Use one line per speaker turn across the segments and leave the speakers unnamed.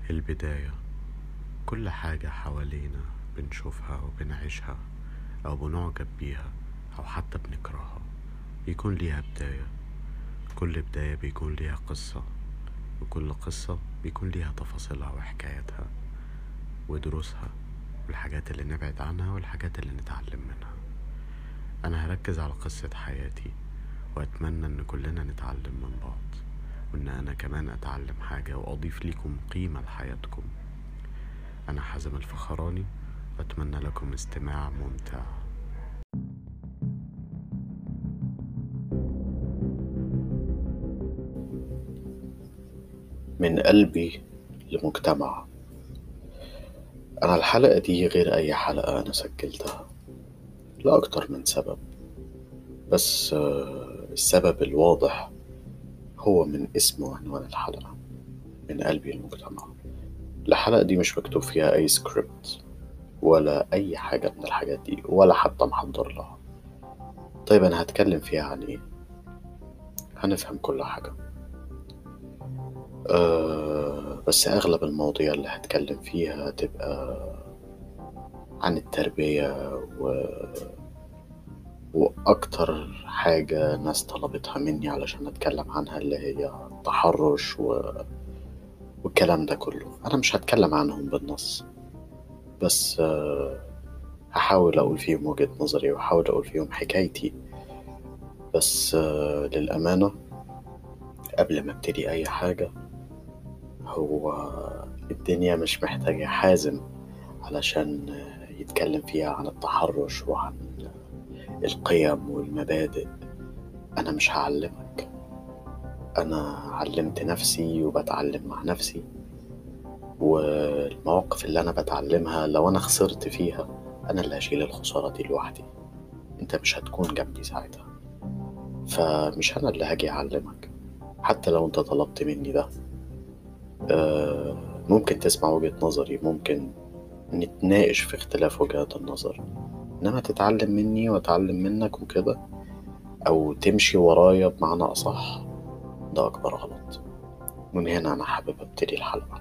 البداية كل حاجة حوالينا بنشوفها وبنعيشها أو بنعجب بيها أو حتى بنكرهها بيكون ليها بداية كل بداية بيكون ليها قصة وكل قصة بيكون ليها تفاصيلها وحكاياتها ودروسها والحاجات اللي نبعد عنها والحاجات اللي نتعلم منها أنا هركز على قصة حياتي وأتمنى إن كلنا نتعلم من بعض وإن أنا كمان أتعلم حاجة وأضيف ليكم قيمة لحياتكم أنا حازم الفخراني وأتمنى لكم استماع ممتع
من قلبي لمجتمع أنا الحلقة دي غير أي حلقة أنا سجلتها لأكتر من سبب بس آه، السبب الواضح هو من اسم وعنوان الحلقة من قلبي المجتمع الحلقة دي مش مكتوب فيها أي سكريبت ولا أي حاجة من الحاجات دي ولا حتى محضر لها طيب أنا هتكلم فيها عن إيه؟ هنفهم كل حاجة أه بس أغلب المواضيع اللي هتكلم فيها هتبقى عن التربية و... وأكتر حاجة ناس طلبتها مني علشان أتكلم عنها اللي هي التحرش و... والكلام ده كله أنا مش هتكلم عنهم بالنص بس أه هحاول أقول فيهم وجهة نظري وأحاول أقول فيهم حكايتي بس أه للأمانة قبل ما ابتدي أي حاجة هو الدنيا مش محتاجة حازم علشان يتكلم فيها عن التحرش وعن القيم والمبادئ أنا مش هعلمك أنا علمت نفسي وبتعلم مع نفسي والمواقف اللي أنا بتعلمها لو أنا خسرت فيها أنا اللي هشيل الخسارة دي لوحدي أنت مش هتكون جنبي ساعتها فمش أنا اللي هاجي أعلمك حتى لو أنت طلبت مني ده آه، ممكن تسمع وجهة نظري ممكن نتناقش في اختلاف وجهات النظر إنما تتعلم مني وأتعلم منك وكده أو تمشي ورايا بمعنى أصح ده أكبر غلط من هنا أنا حابب أبتدي الحلقة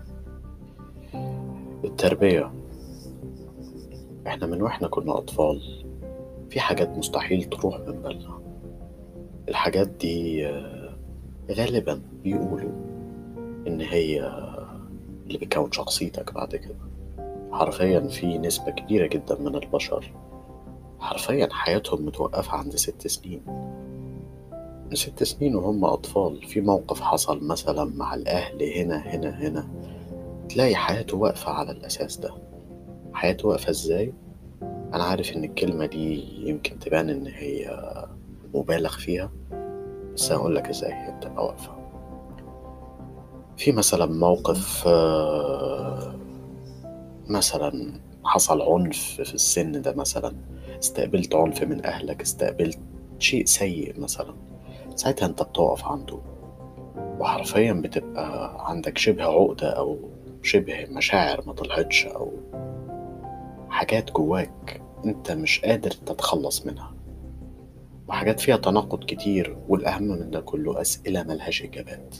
التربية إحنا من وإحنا كنا أطفال في حاجات مستحيل تروح من بالنا الحاجات دي آه، غالبا بيقولوا إن هي اللي بتكون شخصيتك بعد كده حرفيا في نسبة كبيرة جدا من البشر حرفيا حياتهم متوقفة عند ست سنين من ست سنين وهم أطفال في موقف حصل مثلا مع الأهل هنا هنا هنا تلاقي حياته واقفة على الأساس ده حياته واقفة إزاي؟ أنا عارف إن الكلمة دي يمكن تبان إن هي مبالغ فيها بس هقول لك إزاي هي بتبقى واقفة في مثلا موقف آه، مثلا حصل عنف في السن ده مثلا استقبلت عنف من أهلك استقبلت شيء سيء مثلا ساعتها أنت بتقف عنده وحرفيا بتبقى عندك شبه عقدة أو شبه مشاعر ما طلعتش أو حاجات جواك أنت مش قادر تتخلص منها وحاجات فيها تناقض كتير والأهم من ده كله أسئلة ملهاش إجابات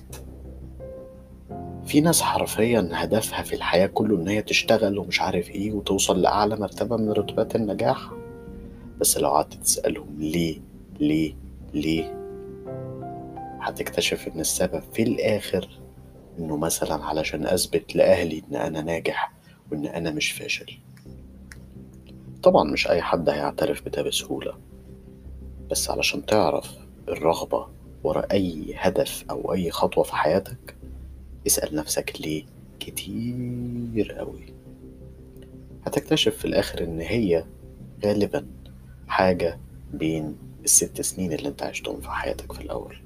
في ناس حرفيا هدفها في الحياة كله إن هي تشتغل ومش عارف إيه وتوصل لأعلى مرتبة من رتبات النجاح بس لو قعدت تسألهم ليه ليه ليه هتكتشف إن السبب في الآخر إنه مثلا علشان أثبت لأهلي إن أنا ناجح وإن أنا مش فاشل طبعا مش أي حد هيعترف بده بسهولة بس علشان تعرف الرغبة ورا أي هدف أو أي خطوة في حياتك اسأل نفسك ليه كتير أوي هتكتشف في الآخر إن هي غالبا حاجة بين الست سنين اللي انت عشتهم في حياتك في الأول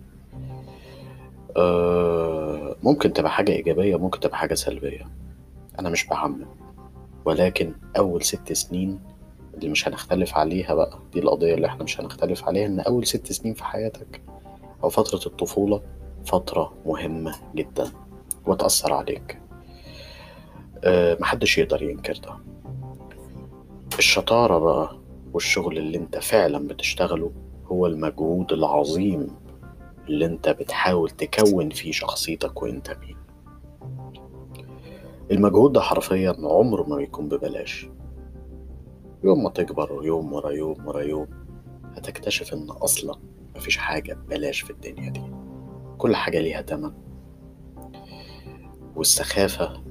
أه ممكن تبقى حاجة إيجابية ممكن تبقى حاجة سلبية أنا مش بعمم ولكن أول ست سنين اللي مش هنختلف عليها بقى دي القضية اللي احنا مش هنختلف عليها إن أول ست سنين في حياتك أو فترة الطفولة فترة مهمة جدا وتأثر عليك أه محدش يقدر ينكر ده الشطارة بقى والشغل اللي انت فعلا بتشتغله هو المجهود العظيم اللي انت بتحاول تكون فيه شخصيتك وانت مين المجهود ده حرفيا عمره ما بيكون ببلاش يوم ما تكبر يوم ورا يوم ورا يوم هتكتشف ان اصلا مفيش حاجة ببلاش في الدنيا دي كل حاجة ليها تمن والسخافة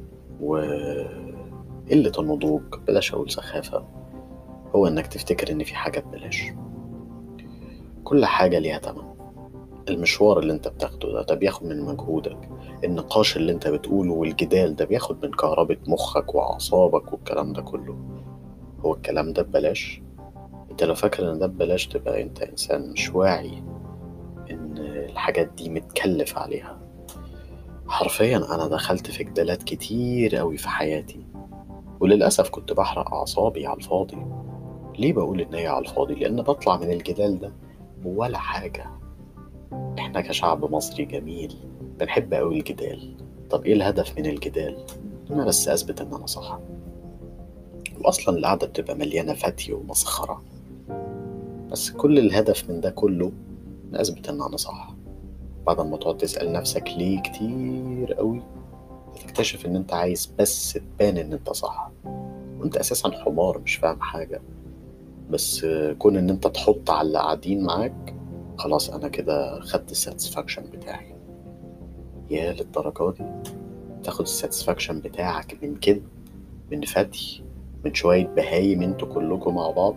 وقلة النضوج بلاش أقول سخافة هو إنك تفتكر إن في حاجة ببلاش كل حاجة ليها تمن المشوار اللي انت بتاخده ده ده بياخد من مجهودك النقاش اللي انت بتقوله والجدال ده بياخد من كهربة مخك وأعصابك والكلام ده كله هو الكلام ده ببلاش انت لو فاكر ان ده ببلاش تبقى انت انسان مش واعي ان الحاجات دي متكلف عليها حرفيا انا دخلت في جدالات كتير قوي في حياتي وللأسف كنت بحرق أعصابي على الفاضي ليه بقول إن هي على الفاضي؟ لأن بطلع من الجدال ده ولا حاجة إحنا كشعب مصري جميل بنحب أوي الجدال طب إيه الهدف من الجدال؟ أنا بس أثبت إن أنا صح وأصلا القعدة بتبقى مليانة فتي ومسخرة بس كل الهدف من ده كله إن أثبت إن أنا صح بعد ما تقعد تسأل نفسك ليه كتير قوي هتكتشف إن أنت عايز بس تبان إن أنت صح وأنت أساسا حمار مش فاهم حاجة بس كون إن أنت تحط على اللي قاعدين معاك خلاص أنا كده خدت الساتسفاكشن بتاعي يا للدرجة دي تاخد الساتسفاكشن بتاعك من كده من فتي من شوية بهايم انتوا كلكم مع بعض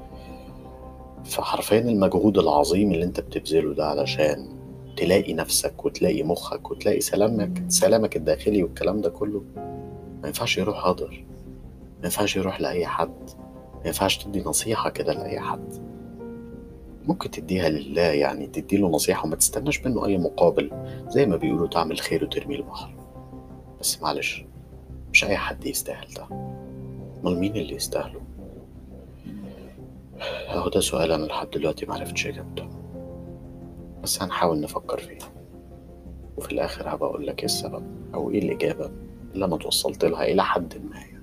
فحرفيا المجهود العظيم اللي انت بتبذله ده علشان تلاقي نفسك وتلاقي مخك وتلاقي سلامك سلامك الداخلي والكلام ده كله ما ينفعش يروح هدر ما ينفعش يروح لأي حد ما ينفعش تدي نصيحة كده لأي حد ممكن تديها لله يعني تديله نصيحة وما تستناش منه أي مقابل زي ما بيقولوا تعمل خير وترمي البحر بس معلش مش أي حد يستاهل ده أمال مين اللي يستاهله أهو ده سؤال أنا لحد دلوقتي معرفتش إجابته بس هنحاول نفكر فيه وفي الآخر هبقى أقول لك إيه السبب أو إيه الإجابة اللي أنا توصلت لها إلى حد ما يعني.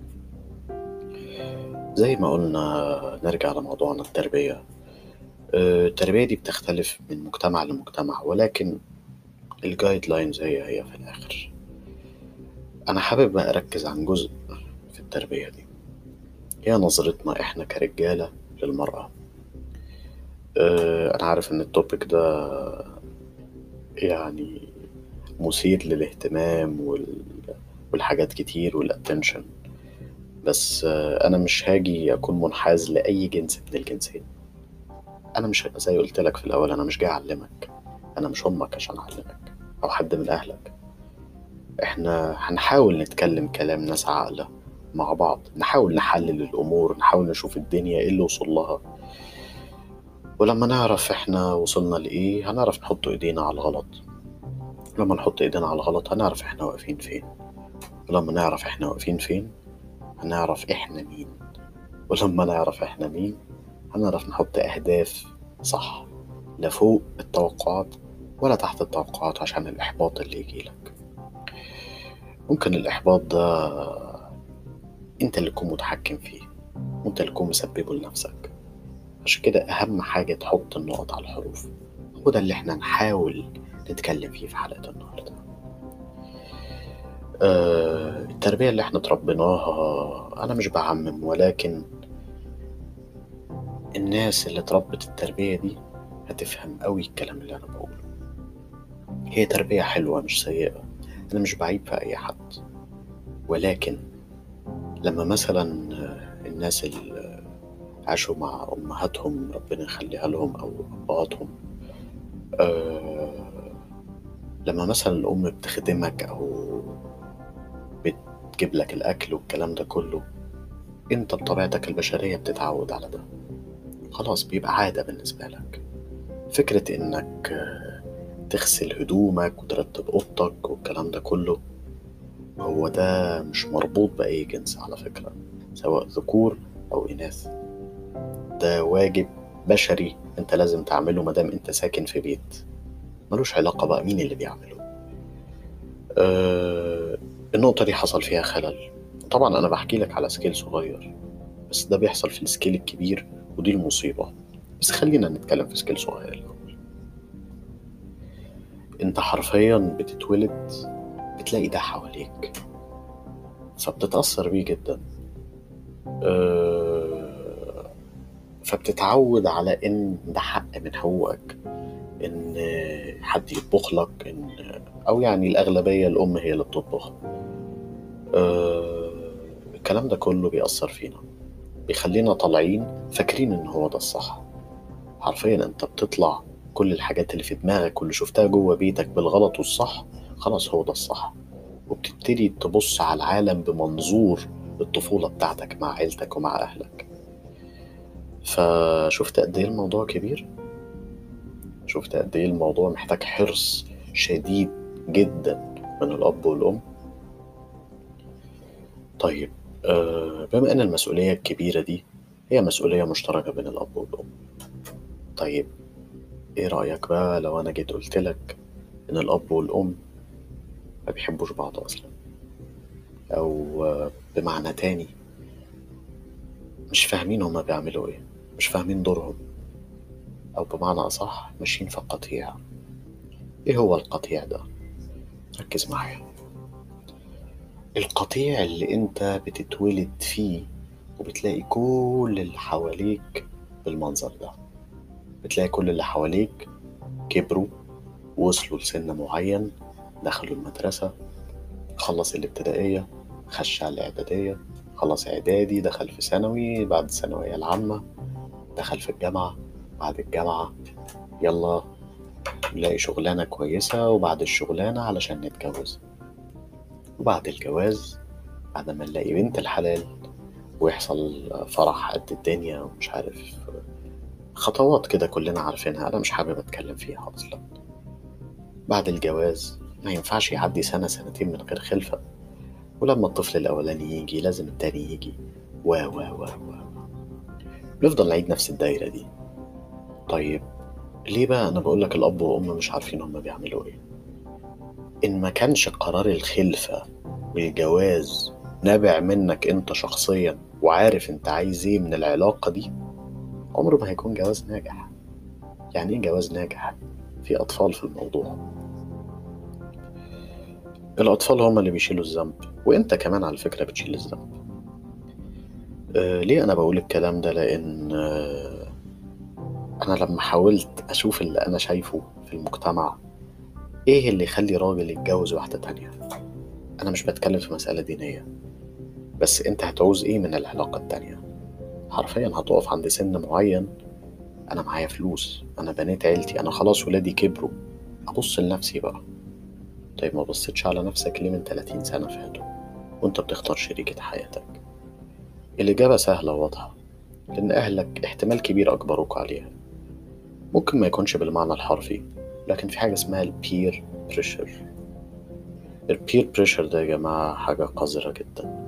زي ما قلنا نرجع لموضوعنا التربية آه، التربية دي بتختلف من مجتمع لمجتمع ولكن الجايد لاينز هي هي في الآخر أنا حابب بقى أركز عن جزء في التربية دي هي نظرتنا إحنا كرجالة للمرأة آه، أنا عارف إن التوبيك ده يعني مثير للاهتمام وال... والحاجات كتير والاتنشن بس آه، أنا مش هاجي أكون منحاز لأي جنس من الجنسين أنا مش زي قلت لك في الأول أنا مش جاي أعلمك أنا مش أمك عشان أعلمك أو حد من أهلك إحنا هنحاول نتكلم كلام ناس عاقلة مع بعض نحاول نحلل الأمور نحاول نشوف الدنيا إيه اللي وصل لها ولما نعرف إحنا وصلنا لإيه هنعرف نحط إيدينا على الغلط لما نحط إيدينا على الغلط هنعرف إحنا واقفين فين ولما نعرف إحنا واقفين فين هنعرف إحنا مين ولما نعرف إحنا مين هنعرف نحط أهداف صح لا فوق التوقعات ولا تحت التوقعات عشان الإحباط اللي يجيلك ممكن الإحباط ده أنت اللي تكون متحكم فيه وأنت اللي تكون مسببه لنفسك عشان كده أهم حاجة تحط النقط على الحروف هو ده اللي احنا نحاول نتكلم فيه في حلقة النهاردة آه التربية اللي احنا تربيناها أنا مش بعمم ولكن الناس اللي اتربت التربية دي هتفهم قوي الكلام اللي أنا بقوله هي تربية حلوة مش سيئة أنا مش بعيب في أي حد ولكن لما مثلا الناس اللي عاشوا مع أمهاتهم ربنا يخليها لهم أو أبهاتهم آه لما مثلا الأم بتخدمك أو بتجيب لك الأكل والكلام ده كله أنت بطبيعتك البشرية بتتعود على ده خلاص بيبقى عادة بالنسبة لك فكرة إنك آه، تغسل هدومك وترتب أوضتك والكلام ده كله هو ده مش مربوط بأي جنس على فكرة سواء ذكور أو إناث ده واجب بشري انت لازم تعمله مادام انت ساكن في بيت ملوش علاقة بقى مين اللي بيعمله أه النقطة دي حصل فيها خلل طبعا أنا بحكي لك على سكيل صغير بس ده بيحصل في السكيل الكبير ودي المصيبة بس خلينا نتكلم في سكيل صغير الأول أنت حرفيا بتتولد بتلاقي ده حواليك فبتتأثر بيه جدا آه، فبتتعود على ان ده حق من حقوقك ان حد يطبخ لك ان او يعني الاغلبيه الام هي اللي بتطبخ آه، الكلام ده كله بيأثر فينا بيخلينا طالعين فاكرين ان هو ده الصح حرفيا انت بتطلع كل الحاجات اللي في دماغك واللي شفتها جوه بيتك بالغلط والصح خلاص هو ده الصح وبتبتدي تبص على العالم بمنظور الطفولة بتاعتك مع عيلتك ومع أهلك فشفت قد إيه الموضوع كبير شفت قد إيه الموضوع محتاج حرص شديد جدا من الأب والأم طيب آه، بما إن المسؤولية الكبيرة دي هي مسؤولية مشتركة بين الأب والأم طيب إيه رأيك بقى لو أنا جيت قلت لك إن الأب والأم ما بيحبوش بعض أصلا أو آه، بمعنى تاني مش فاهمين هما بيعملوا إيه مش فاهمين دورهم أو بمعنى أصح ماشيين في قطيع إيه هو القطيع ده؟ ركز معايا القطيع اللي أنت بتتولد فيه وبتلاقي كل اللي حواليك بالمنظر ده بتلاقي كل اللي حواليك كبروا وصلوا لسن معين دخلوا المدرسة خلص الابتدائية خش على الإعدادية خلص إعدادي دخل في ثانوي بعد الثانوية العامة دخل في الجامعة بعد الجامعة يلا نلاقي شغلانة كويسة وبعد الشغلانة علشان نتجوز وبعد الجواز بعد ما نلاقي بنت الحلال ويحصل فرح قد الدنيا ومش عارف خطوات كده كلنا عارفينها أنا مش حابب أتكلم فيها أصلا بعد الجواز ما ينفعش يعدي سنة سنتين من غير خلفة ولما الطفل الأولاني يجي لازم التاني يجي و و و و نفضل نعيد نفس الدايرة دي طيب ليه بقى أنا بقولك الأب والأم مش عارفين هما بيعملوا إيه إن ما كانش قرار الخلفة والجواز نابع منك أنت شخصيا وعارف أنت عايز إيه من العلاقة دي عمره ما هيكون جواز ناجح يعني إيه جواز ناجح؟ في أطفال في الموضوع الأطفال هم اللي بيشيلوا الذنب وأنت كمان على فكرة بتشيل الذنب آه ليه أنا بقول الكلام ده لأن آه أنا لما حاولت أشوف اللي أنا شايفه في المجتمع إيه اللي يخلي راجل يتجوز واحدة تانية أنا مش بتكلم في مسألة دينية بس أنت هتعوز إيه من العلاقة التانية حرفيا هتقف عند سن معين أنا معايا فلوس أنا بنيت عيلتي أنا خلاص ولادي كبروا أبص لنفسي بقى طيب ما بصيتش على نفسك ليه من 30 سنة فاتوا وانت بتختار شريكة حياتك الإجابة سهلة وواضحة لأن أهلك احتمال كبير أجبروك عليها ممكن ما يكونش بالمعنى الحرفي لكن في حاجة اسمها البير بريشر البير بريشر ده يا جماعة حاجة قذرة جدا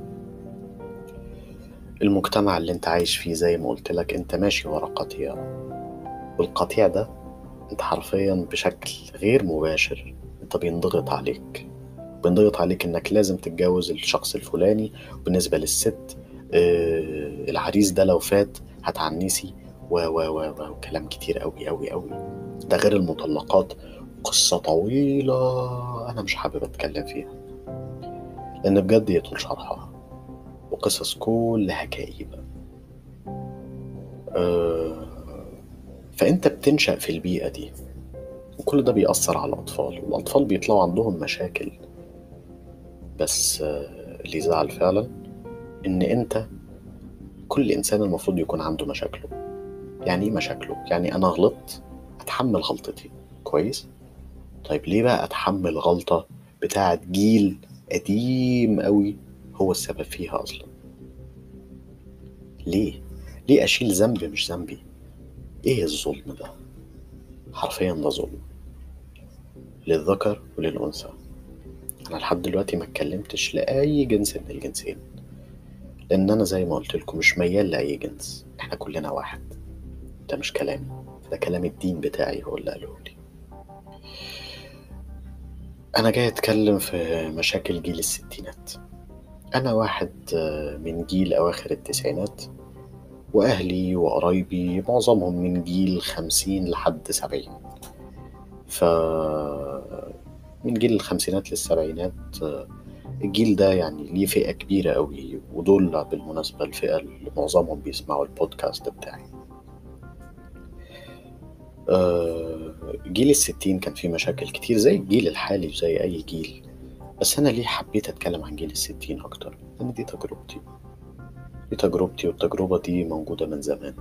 المجتمع اللي انت عايش فيه زي ما قلت لك انت ماشي ورا قطيع والقطيع ده انت حرفيا بشكل غير مباشر انت بينضغط عليك بينضغط عليك انك لازم تتجوز الشخص الفلاني وبالنسبة للست آه العريس ده لو فات هتعنسي و و و و وكلام كتير قوي قوي قوي ده غير المطلقات قصة طويلة أنا مش حابب أتكلم فيها لأن بجد يطول شرحها وقصص كلها كئيبة أه فأنت بتنشأ في البيئة دي وكل ده بيأثر على الأطفال والأطفال بيطلعوا عندهم مشاكل بس آه، اللي يزعل فعلا إن أنت كل إنسان المفروض يكون عنده مشاكله يعني إيه مشاكله؟ يعني أنا غلطت أتحمل غلطتي كويس؟ طيب ليه بقى أتحمل غلطة بتاعت جيل قديم قوي هو السبب فيها أصلا ليه؟ ليه أشيل ذنب مش ذنبي؟ إيه الظلم ده؟ حرفيا ده ظلم للذكر وللأنثى أنا لحد دلوقتي ما اتكلمتش لأي جنس من الجنسين لأن أنا زي ما قلت لكم مش ميال لأي جنس إحنا كلنا واحد ده مش كلامي ده كلام الدين بتاعي هو اللي قاله لي أنا جاي أتكلم في مشاكل جيل الستينات أنا واحد آه، من جيل أواخر التسعينات وأهلي وقرايبي معظمهم من جيل خمسين لحد سبعين ف من جيل الخمسينات للسبعينات آه، الجيل ده يعني ليه فئة كبيرة قوي ودول بالمناسبة الفئة اللي معظمهم بيسمعوا البودكاست بتاعي آه، جيل الستين كان فيه مشاكل كتير زي الجيل الحالي وزي أي جيل بس أنا ليه حبيت أتكلم عن جيل الستين أكتر لأن دي تجربتي دي تجربتي والتجربة دي موجودة من زمان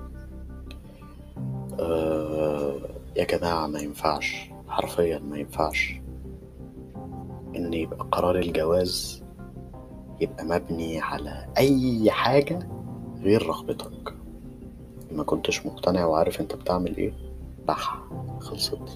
آه يا جماعة ما ينفعش حرفيا ما ينفعش إن يبقى قرار الجواز يبقى مبني على أي حاجة غير رغبتك ما كنتش مقتنع وعارف انت بتعمل ايه بح خلصت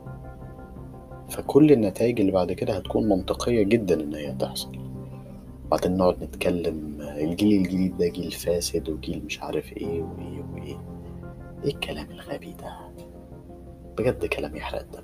فكل النتائج اللي بعد كده هتكون منطقية جدا ان هي تحصل بعدين نقعد نتكلم الجيل الجديد ده جيل فاسد وجيل مش عارف ايه وايه وايه ايه الكلام الغبي ده بجد كلام يحرق الدم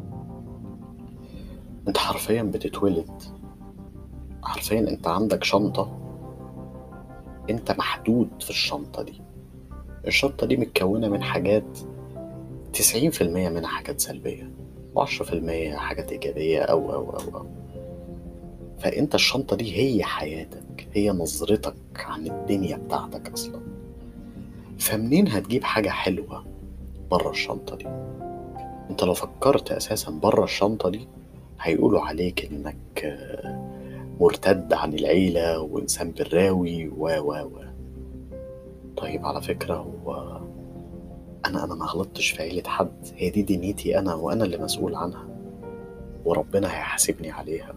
انت حرفيا بتتولد حرفيا انت عندك شنطة انت محدود في الشنطة دي الشنطة دي متكونة من حاجات تسعين في المية منها حاجات سلبية وعشرة في المية حاجات إيجابية أو أو أو أو فأنت الشنطة دي هي حياتك هي نظرتك عن الدنيا بتاعتك أصلا فمنين هتجيب حاجة حلوة بره الشنطة دي انت لو فكرت أساسا بره الشنطة دي هيقولوا عليك إنك آه، مرتد عن العيلة وإنسان براوي و و و طيب على فكرة هو أنا أنا ما غلطتش في عيلة حد هي دي دنيتي أنا وأنا اللي مسؤول عنها وربنا هيحاسبني عليها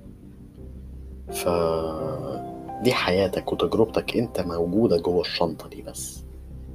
ف دي حياتك وتجربتك أنت موجودة جوه الشنطة دي بس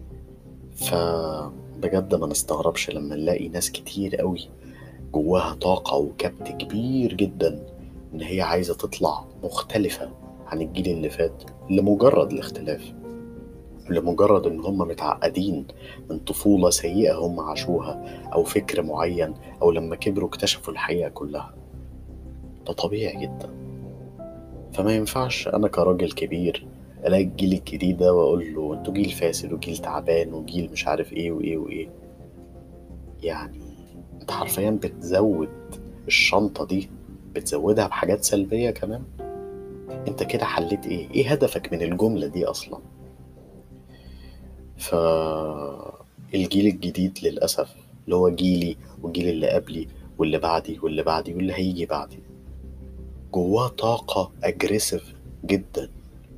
فبجد ما نستغربش لما نلاقي ناس كتير قوي جواها طاقة وكبت كبير جدا إن هي عايزة تطلع مختلفة عن الجيل اللي فات لمجرد الاختلاف لمجرد إن هم متعقدين من طفولة سيئة هم عاشوها أو فكر معين أو لما كبروا اكتشفوا الحقيقة كلها ده طبيعي جدا فما ينفعش أنا كراجل كبير ألاقي الجيل الجديد ده وأقول له أنتوا جيل فاسد وجيل تعبان وجيل مش عارف إيه وإيه وإيه يعني أنت حرفيا بتزود الشنطة دي بتزودها بحاجات سلبية كمان أنت كده حليت إيه؟ إيه هدفك من الجملة دي أصلا؟ فالجيل الجديد للأسف اللي هو جيلي والجيل اللي قبلي واللي بعدي واللي بعدي واللي هيجي بعدي جواه طاقة أجريسيف جدا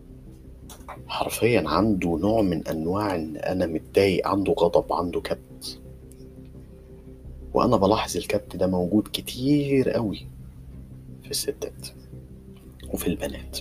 حرفيا عنده نوع من أنواع إن أنا متضايق عنده غضب عنده كبت وأنا بلاحظ الكبت ده موجود كتير قوي في الستات وفي البنات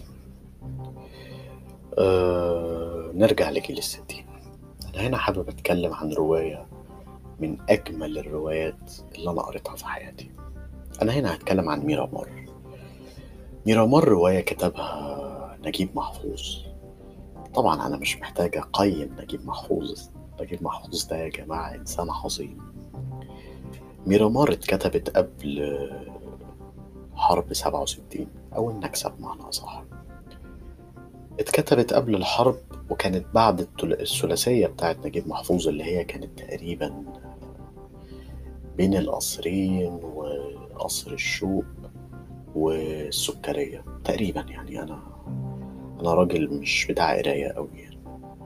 أه نرجع لجيل الستين أنا هنا حابب أتكلم عن رواية من أجمل الروايات اللي أنا قريتها في حياتي أنا هنا هتكلم عن ميرامار ميرامار رواية كتبها نجيب محفوظ طبعا أنا مش محتاج أقيم نجيب محفوظ نجيب محفوظ ده يا جماعة إنسان عظيم ميرامار اتكتبت قبل حرب سبعة وستين أو النكسة بمعنى أصح اتكتبت قبل الحرب وكانت بعد التل- الثلاثية بتاعت نجيب محفوظ اللي هي كانت تقريبا بين القصرين وقصر الشوق والسكرية تقريبا يعني أنا أنا راجل مش بتاع قراية أوي يعني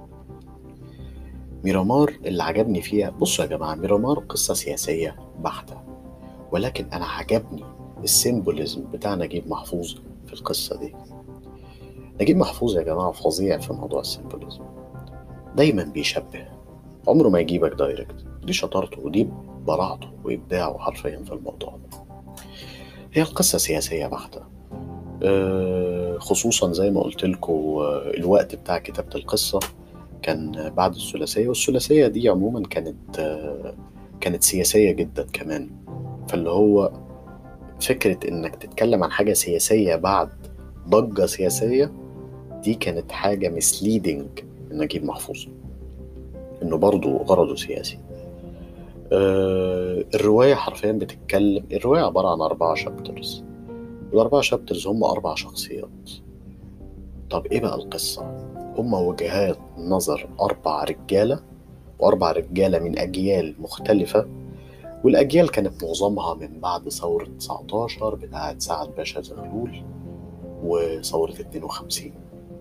ميرامار اللي عجبني فيها بصوا يا جماعة ميرامار قصة سياسية بحتة ولكن أنا عجبني السيمبوليزم بتاع نجيب محفوظ في القصة دي نجيب محفوظ يا جماعة فظيع في موضوع السيمبوليزم دايما بيشبه عمره ما يجيبك دايركت دي شطارته ودي براعته وإبداعه حرفيا في الموضوع ده هي القصة سياسية بحتة أه، خصوصا زي ما قلت لكم الوقت بتاع كتابة القصة كان بعد الثلاثية والثلاثية دي عموما كانت آه، كانت سياسية جدا كمان فاللي هو فكرة إنك تتكلم عن حاجة سياسية بعد ضجة سياسية دي كانت حاجة مسليدنج من نجيب محفوظ إنه برضه غرضه سياسي آه، الرواية حرفيا بتتكلم الرواية عبارة عن أربعة شابترز الأربعة شابترز هم أربع شخصيات طب إيه بقى القصة؟ هم وجهات نظر أربع رجالة وأربع رجالة من أجيال مختلفة والأجيال كانت معظمها من بعد ثورة 19 بتاعة سعد باشا زغلول وثورة 52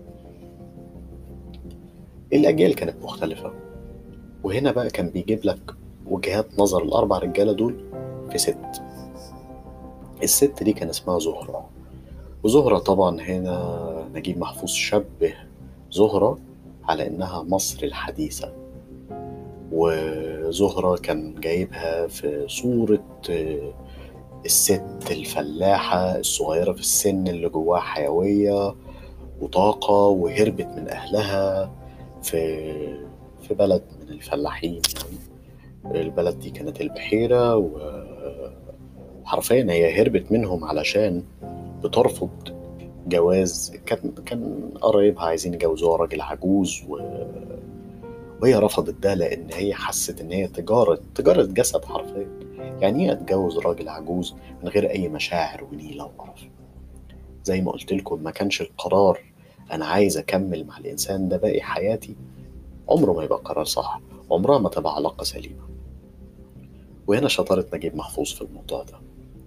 الأجيال كانت مختلفة وهنا بقى كان بيجيب لك وجهات نظر الأربع رجالة دول في ست الست دي كان اسمها زهرة وزهرة طبعا هنا نجيب محفوظ شبه زهرة على إنها مصر الحديثة وزهرة كان جايبها في صورة الست الفلاحة الصغيرة في السن اللي جواها حيوية وطاقة وهربت من أهلها في في بلد من الفلاحين يعني البلد دي كانت البحيرة وحرفيا هي هربت منهم علشان بترفض جواز كان كان قرايبها عايزين يجوزوها راجل عجوز و... وهي رفضت ده لأن هي حست إن هي تجارة تجارة جسد حرفيا يعني ايه اتجوز راجل عجوز من غير أي مشاعر ونيلة وقرف زي ما قلت لكم ما كانش القرار أنا عايز أكمل مع الإنسان ده باقي حياتي عمره ما يبقى قرار صح عمرها ما تبقى علاقة سليمة وهنا شطارة نجيب محفوظ في الموضوع ده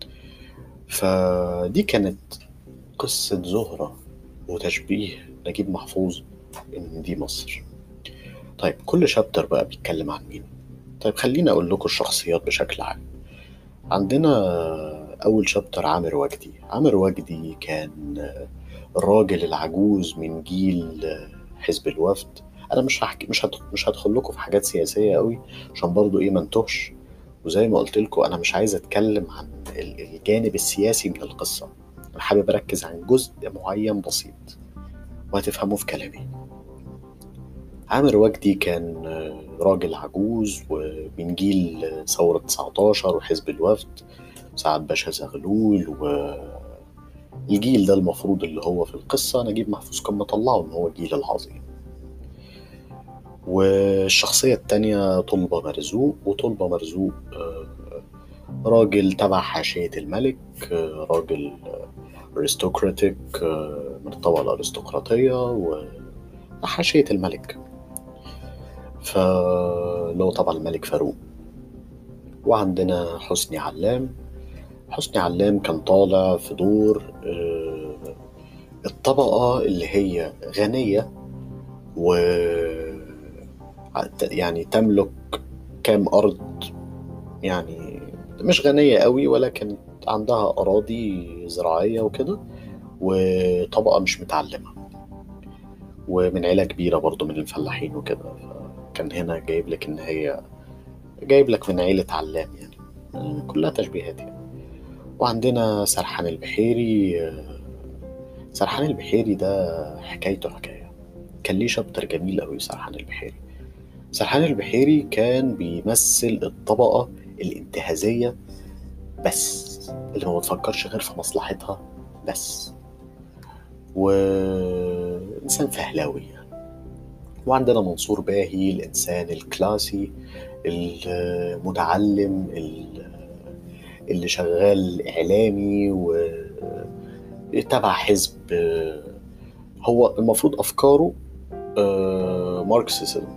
فدي كانت قصة زهرة وتشبيه نجيب محفوظ إن دي مصر طيب كل شابتر بقى بيتكلم عن مين طيب خليني أقول لكم الشخصيات بشكل عام عندنا أول شابتر عامر وجدي عامر وجدي كان الراجل العجوز من جيل حزب الوفد انا مش هحكي مش هد... مش هدخل لكم في حاجات سياسيه قوي عشان برضو ايه ما انتهش وزي ما قلت لكم انا مش عايز اتكلم عن الجانب السياسي من القصه انا حابب اركز عن جزء معين بسيط وهتفهموه في كلامي عامر وجدي كان راجل عجوز ومن جيل ثورة 19 وحزب الوفد سعد باشا زغلول والجيل ده المفروض اللي هو في القصة نجيب محفوظ كان مطلعه إن هو الجيل العظيم والشخصية التانية طلبة مرزوق وطلبة مرزوق راجل تبع حاشية الملك راجل ارستقراطيك من الطبقة الأرستقراطية وحاشية الملك فاللي هو طبعا الملك فاروق وعندنا حسني علام حسني علام كان طالع في دور الطبقة اللي هي غنية و يعني تملك كام أرض يعني مش غنية قوي ولكن عندها أراضي زراعية وكده وطبقة مش متعلمة ومن عيلة كبيرة برضو من الفلاحين وكده كان هنا جايب لك إن هي جايب لك من عيلة علام يعني كلها تشبيهات يعني وعندنا سرحان البحيري سرحان البحيري ده حكايته حكاية كان ليه شابتر جميل أوي سرحان البحيري سرحان البحيري كان بيمثل الطبقة الانتهازية بس اللي ما بتفكرش غير في مصلحتها بس وإنسان فهلاوي يعني. وعندنا منصور باهي الإنسان الكلاسي المتعلم اللي شغال إعلامي وتبع حزب هو المفروض أفكاره ماركسيزم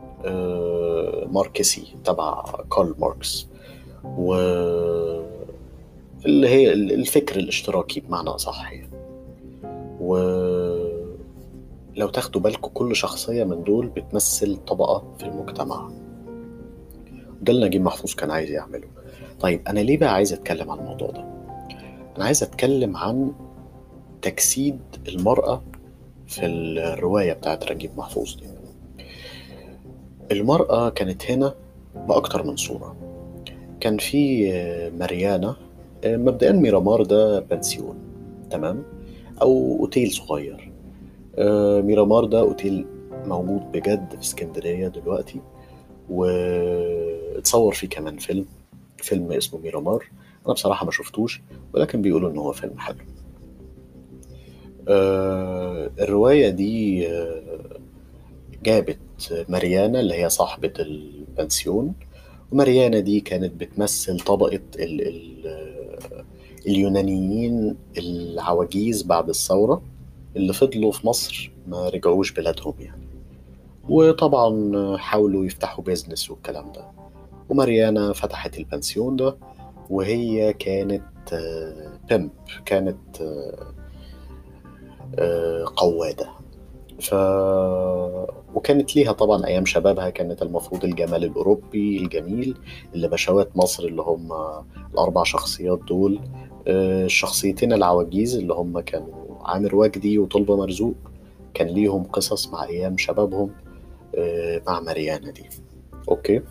ماركسي تبع كارل ماركس و اللي هي الفكر الاشتراكي بمعنى أصح يعني. و لو تاخدوا بالكم كل شخصية من دول بتمثل طبقة في المجتمع ده اللي نجيب محفوظ كان عايز يعمله طيب أنا ليه بقى عايز أتكلم عن الموضوع ده أنا عايز أتكلم عن تجسيد المرأة في الرواية بتاعت نجيب محفوظ دي المرأة كانت هنا بأكتر من صورة كان في مريانا مبدئيا ميرامار ده بنسيون تمام أو أوتيل صغير ميرامار ده أوتيل موجود بجد في اسكندرية دلوقتي واتصور فيه كمان فيلم فيلم اسمه ميرامار أنا بصراحة ما شفتوش ولكن بيقولوا إن هو فيلم حلو الرواية دي جابت مريانا اللي هي صاحبة البنسيون ومريانا دي كانت بتمثل طبقة ال ال اليونانيين العواجيز بعد الثورة اللي فضلوا في مصر ما رجعوش بلادهم يعني وطبعا حاولوا يفتحوا بيزنس والكلام ده وماريانا فتحت البنسيون ده وهي كانت بيمب كانت آه، آه، قوادة ف وكانت ليها طبعا أيام شبابها كانت المفروض الجمال الأوروبي الجميل اللي بشوات مصر اللي هم الأربع شخصيات دول آه، الشخصيتين العواجيز اللي هم كانوا عامر وجدي وطلبة مرزوق كان ليهم قصص مع أيام شبابهم آه، مع ماريانا دي أوكي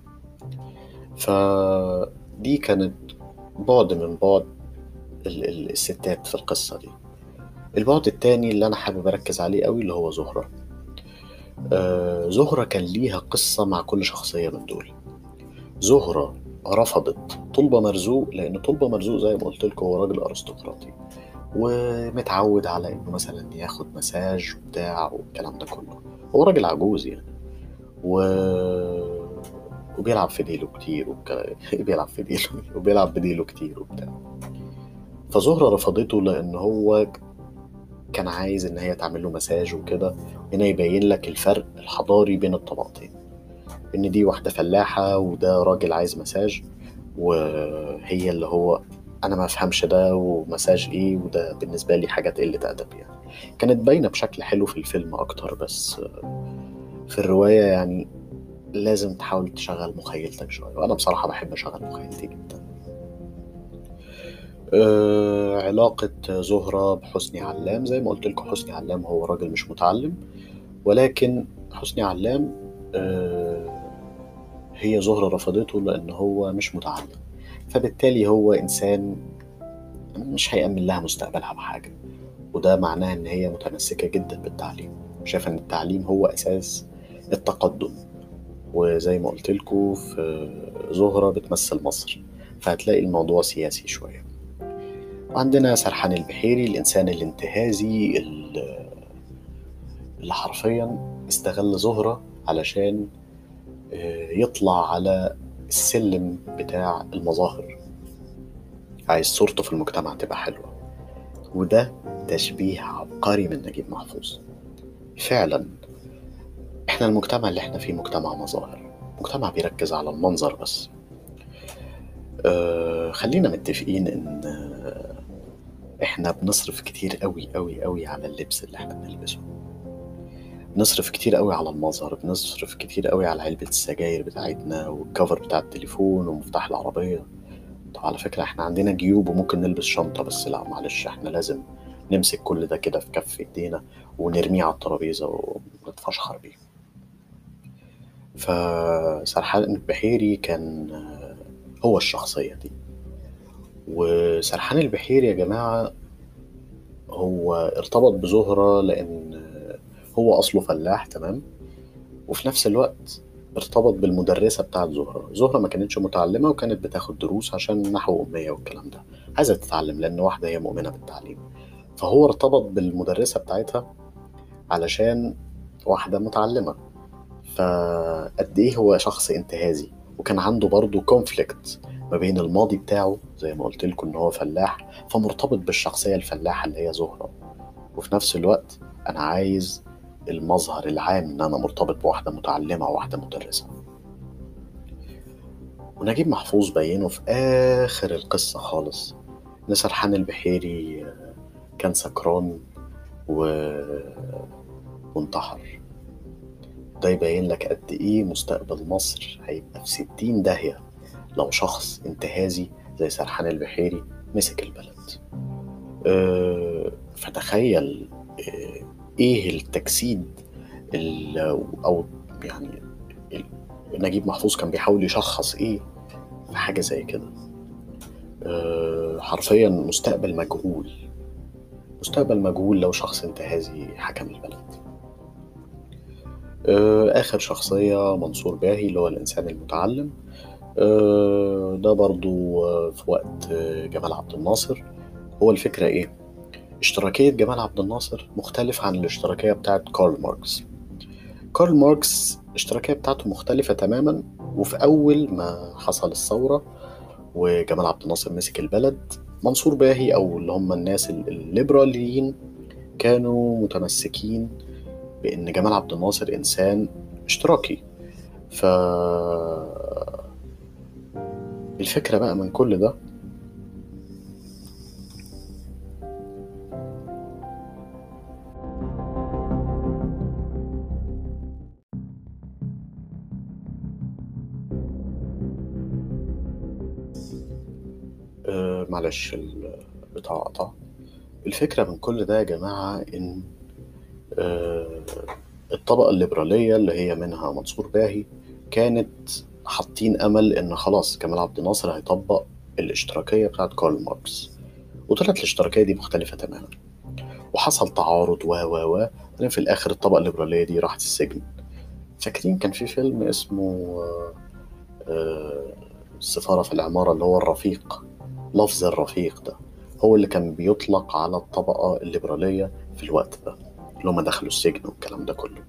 فدي كانت بعد من بعد ال- ال- الستات في القصة دي البعد التاني اللي أنا حابب أركز عليه قوي اللي هو زهرة آه زهرة كان ليها قصة مع كل شخصية من دول زهرة رفضت طلبة مرزوق لأن طلبة مرزوق زي ما قلت لكم هو راجل أرستقراطي ومتعود على إنه مثلا ياخد مساج وبتاع والكلام ده كله هو راجل عجوز يعني و... وبيلعب في ديله كتير وك... بيلعب في ديله وبيلعب بديله كتير وبتاع فزهرة رفضته لأن هو كان عايز إن هي تعمل له مساج وكده هنا يبين لك الفرق الحضاري بين الطبقتين إن دي واحدة فلاحة وده راجل عايز مساج وهي اللي هو أنا ما أفهمش ده ومساج إيه وده بالنسبة لي حاجات قلة أدب يعني كانت باينة بشكل حلو في الفيلم أكتر بس في الرواية يعني لازم تحاول تشغل مخيلتك شوية وأنا بصراحة بحب أشغل مخيلتي جدا آه، علاقة زهرة بحسني علام زي ما قلت لكم حسني علام هو راجل مش متعلم ولكن حسني علام آه، هي زهرة رفضته لأن هو مش متعلم فبالتالي هو إنسان مش هيأمن لها مستقبلها بحاجة وده معناه إن هي متمسكة جدا بالتعليم شايفة إن التعليم هو أساس التقدم وزي ما قلت لكم في زهرة بتمثل مصر فهتلاقي الموضوع سياسي شوية وعندنا سرحان البحيري الإنسان الانتهازي ال- اللي حرفيا استغل زهرة علشان آه، يطلع على السلم بتاع المظاهر عايز صورته في المجتمع تبقى حلوة وده تشبيه عبقري من نجيب محفوظ فعلا احنا المجتمع اللي احنا فيه مجتمع مظاهر مجتمع بيركز على المنظر بس أه خلينا متفقين ان آه، احنا بنصرف كتير قوي قوي قوي على اللبس اللي احنا بنلبسه بنصرف كتير قوي على المظهر بنصرف كتير قوي على علبة السجاير بتاعتنا والكفر بتاع التليفون ومفتاح العربية طب على فكرة احنا عندنا جيوب وممكن نلبس شنطة بس لا معلش احنا لازم نمسك كل ده كده في كف ايدينا ونرميه على الترابيزة ونتفشخر بيه فسرحان البحيري كان آه، هو الشخصية دي وسرحان البحيري يا جماعة هو ارتبط بزهرة لأن هو أصله فلاح تمام وفي نفس الوقت ارتبط بالمدرسة بتاعت زهرة زهرة ما كانتش متعلمة وكانت بتاخد دروس عشان نحو أمية والكلام ده عايزة تتعلم لأن واحدة هي مؤمنة بالتعليم فهو ارتبط بالمدرسة بتاعتها علشان واحدة متعلمة فقد إيه هو شخص انتهازي وكان عنده برضه كونفليكت ما بين الماضي بتاعه زي ما قلت لكم ان هو فلاح فمرتبط بالشخصيه الفلاحه اللي هي زهره وفي نفس الوقت انا عايز المظهر العام ان انا مرتبط بواحده متعلمه وواحده مدرسه ونجيب محفوظ بينه في اخر القصه خالص ان سرحان البحيري كان سكران و... وانتحر ده يبين لك قد ايه مستقبل مصر هيبقى في ستين داهيه لو شخص انتهازي زي سرحان البحيري مسك البلد أه فتخيل أه ايه التجسيد ال- او يعني ال- نجيب محفوظ كان بيحاول يشخص ايه في حاجة زي كده أه حرفيا مستقبل مجهول مستقبل مجهول لو شخص انتهازي حكم البلد أه آخر شخصية منصور باهي اللي هو الإنسان المتعلم آه، ده برضو آه، في وقت آه، جمال عبد الناصر هو الفكرة إيه؟ اشتراكية جمال عبد الناصر مختلفة عن الاشتراكية بتاعت كارل ماركس كارل ماركس الاشتراكية بتاعته مختلفة تماما وفي أول ما حصل الثورة وجمال عبد الناصر مسك البلد منصور باهي أو اللي هم الناس ال- الليبراليين كانوا متمسكين بإن جمال عبد الناصر إنسان اشتراكي ف الفكرة بقى من كل ده آه معلش البتاع قطع الفكرة من كل ده يا جماعة إن آه الطبقة الليبرالية اللي هي منها منصور باهي كانت حاطين أمل إن خلاص كمال عبد الناصر هيطبق الاشتراكية بتاعت كارل ماركس وطلعت الاشتراكية دي مختلفة تماما وحصل تعارض و و و بعدين في الآخر الطبقة الليبرالية دي راحت السجن فاكرين كان في فيلم اسمه آه، آه، السفارة في العمارة اللي هو الرفيق لفظ الرفيق ده هو اللي كان بيطلق على الطبقة الليبرالية في الوقت ده اللي هم دخلوا السجن والكلام ده كله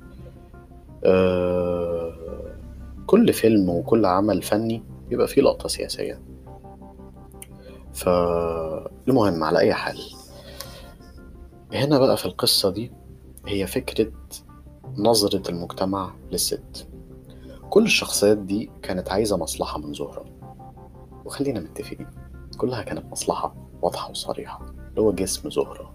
آه، كل فيلم وكل عمل فني بيبقى فيه لقطة سياسية فالمهم على أي حال هنا بقى في القصة دي هي فكرة نظرة المجتمع للست كل الشخصيات دي كانت عايزة مصلحة من زهرة وخلينا متفقين كلها كانت مصلحة واضحة وصريحة اللي هو جسم زهرة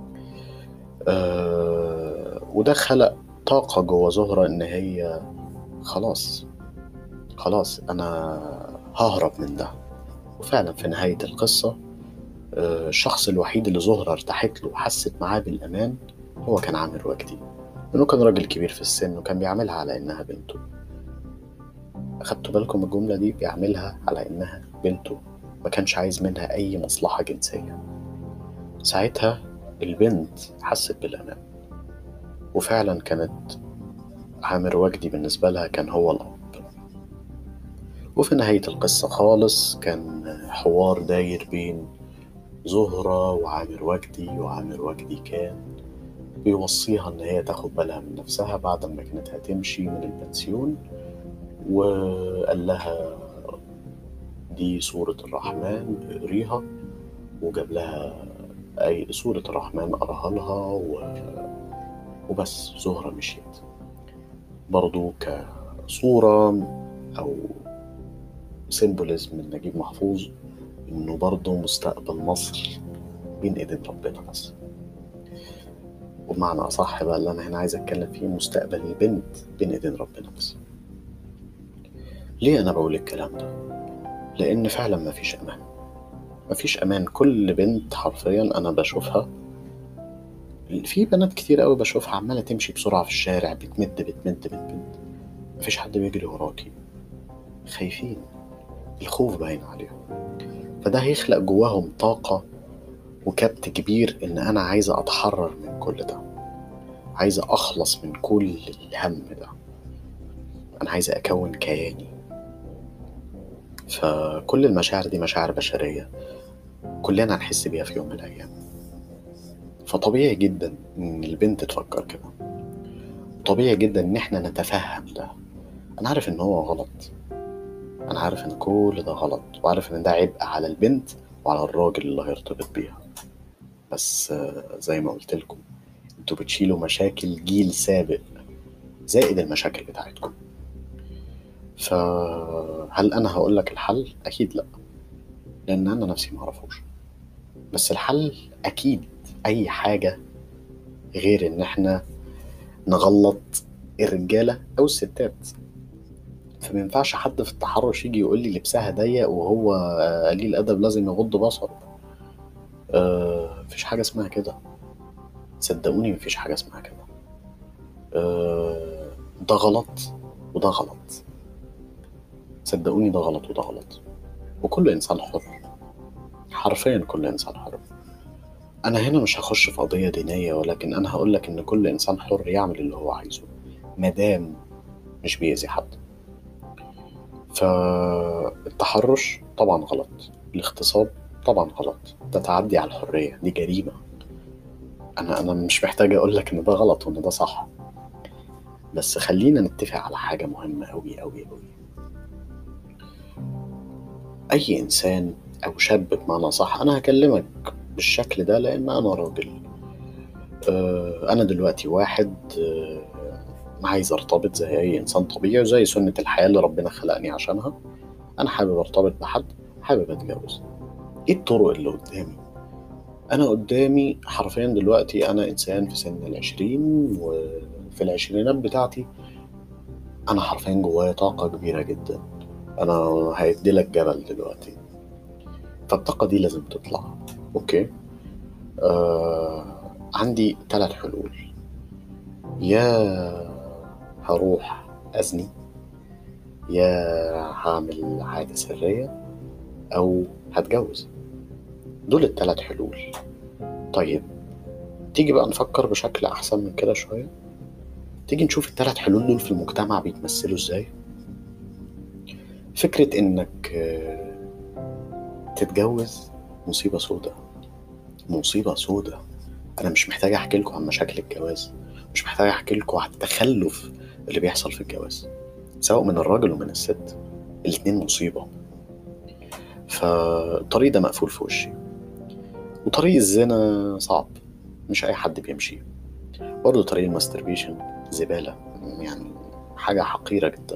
أه وده خلق طاقة جوه زهرة إن هي خلاص خلاص أنا ههرب من ده وفعلا في نهاية القصة آه، الشخص الوحيد اللي زهرة ارتاحت له وحست معاه بالأمان هو كان عامر وجدي لأنه كان راجل كبير في السن وكان بيعملها على إنها بنته أخدتوا بالكم من الجملة دي بيعملها على إنها بنته ما كانش عايز منها أي مصلحة جنسية ساعتها البنت حست بالأمان وفعلا كانت عامر وجدي بالنسبة لها كان هو الأب وفي نهاية القصة خالص كان حوار داير بين زهرة وعامر وجدي وعامر وجدي كان بيوصيها إن هي تاخد بالها من نفسها بعد ما كانت هتمشي من البنسيون وقال لها دي سورة الرحمن اقريها وجاب لها أي سورة الرحمن قراها لها و... وبس زهرة مشيت برضو كصورة أو سيمبوليزم من نجيب محفوظ إنه برضو مستقبل مصر بين إيدين ربنا بس وبمعنى أصح بقى اللي أنا هنا عايز أتكلم فيه مستقبل البنت بين إيدين ربنا بس ليه أنا بقول الكلام ده؟ لأن فعلا مفيش أمان مفيش أمان كل بنت حرفيا أنا بشوفها في بنات كتير قوي بشوفها عمالة تمشي بسرعة في الشارع بتمد بتمد بتمد مفيش حد بيجري وراكي خايفين الخوف باين عليهم فده هيخلق جواهم طاقة وكبت كبير إن أنا عايزة أتحرر من كل ده عايزة أخلص من كل الهم ده أنا عايزة أكون كياني فكل المشاعر دي مشاعر بشرية كلنا هنحس بيها في يوم من الأيام فطبيعي جدا إن البنت تفكر كده طبيعي جدا إن إحنا نتفهم ده أنا عارف إن هو غلط أنا عارف إن كل ده غلط وعارف إن ده عبء على البنت وعلى الراجل اللي هيرتبط بيها بس آه، زي ما قلت لكم انتوا بتشيلوا مشاكل جيل سابق زائد المشاكل بتاعتكم فهل انا هقول لك الحل اكيد لا لان انا نفسي معرفوش بس الحل اكيد اي حاجه غير ان احنا نغلط الرجاله او الستات فما ينفعش حد في التحرش يجي يقول لي لبسها ضيق وهو آه، قليل الادب لازم يغض بصره آه، مفيش حاجه اسمها كده صدقوني مفيش حاجه اسمها كده آه، ده غلط وده غلط صدقوني ده غلط وده غلط وكل انسان حر حرفيا كل انسان حر انا هنا مش هخش في قضيه دينيه ولكن انا هقول لك ان كل انسان حر يعمل اللي هو عايزه مادام مش بيأذي حد فالتحرش طبعا غلط الاغتصاب طبعا غلط ده تعدي على الحريه دي جريمه انا انا مش محتاج اقول لك ان ده غلط وان ده صح بس خلينا نتفق على حاجه مهمه قوي قوي قوي اي انسان او شاب بمعنى صح انا هكلمك بالشكل ده لان انا راجل آه، انا دلوقتي واحد آه، عايز ارتبط زي اي انسان طبيعي وزي سنة الحياة اللي ربنا خلقني عشانها انا حابب ارتبط بحد حابب اتجوز ايه الطرق اللي قدامي انا قدامي حرفيا دلوقتي انا انسان في سن العشرين وفي العشرينات بتاعتي انا حرفيا جوايا طاقة كبيرة جدا انا هيديلك جبل دلوقتي فالطاقة دي لازم تطلع اوكي آه عندي ثلاث حلول يا هروح أزني يا هعمل عادة سرية أو هتجوز دول التلات حلول طيب تيجي بقى نفكر بشكل أحسن من كده شوية تيجي نشوف التلات حلول دول في المجتمع بيتمثلوا إزاي فكرة إنك آه، تتجوز مصيبة سودة مصيبة سودة أنا مش محتاج أحكي لكم عن مشاكل الجواز مش محتاج أحكي لكم عن التخلف اللي بيحصل في الجواز سواء من الراجل ومن الست الاتنين مصيبة فالطريق ده مقفول في وشي وطريق الزنا صعب مش أي حد بيمشي برضه طريق الماستربيشن زبالة يعني حاجة حقيرة جدا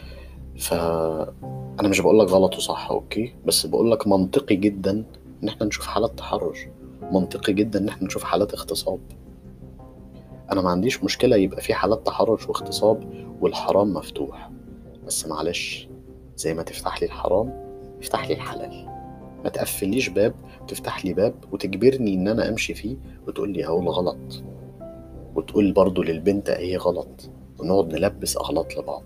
فأنا مش بقولك غلط وصح أوكي بس بقولك منطقي جدا إن احنا نشوف حالات تحرش منطقي جدا إن احنا نشوف حالات اغتصاب أنا ما عنديش مشكلة يبقى في حالات تحرش واغتصاب والحرام مفتوح بس معلش زي ما تفتح لي الحرام افتح لي الحلال ما تقفليش باب وتفتح لي باب وتجبرني ان انا امشي فيه وتقول لي اهو غلط وتقول برضو للبنت اهي غلط ونقعد نلبس اغلاط لبعض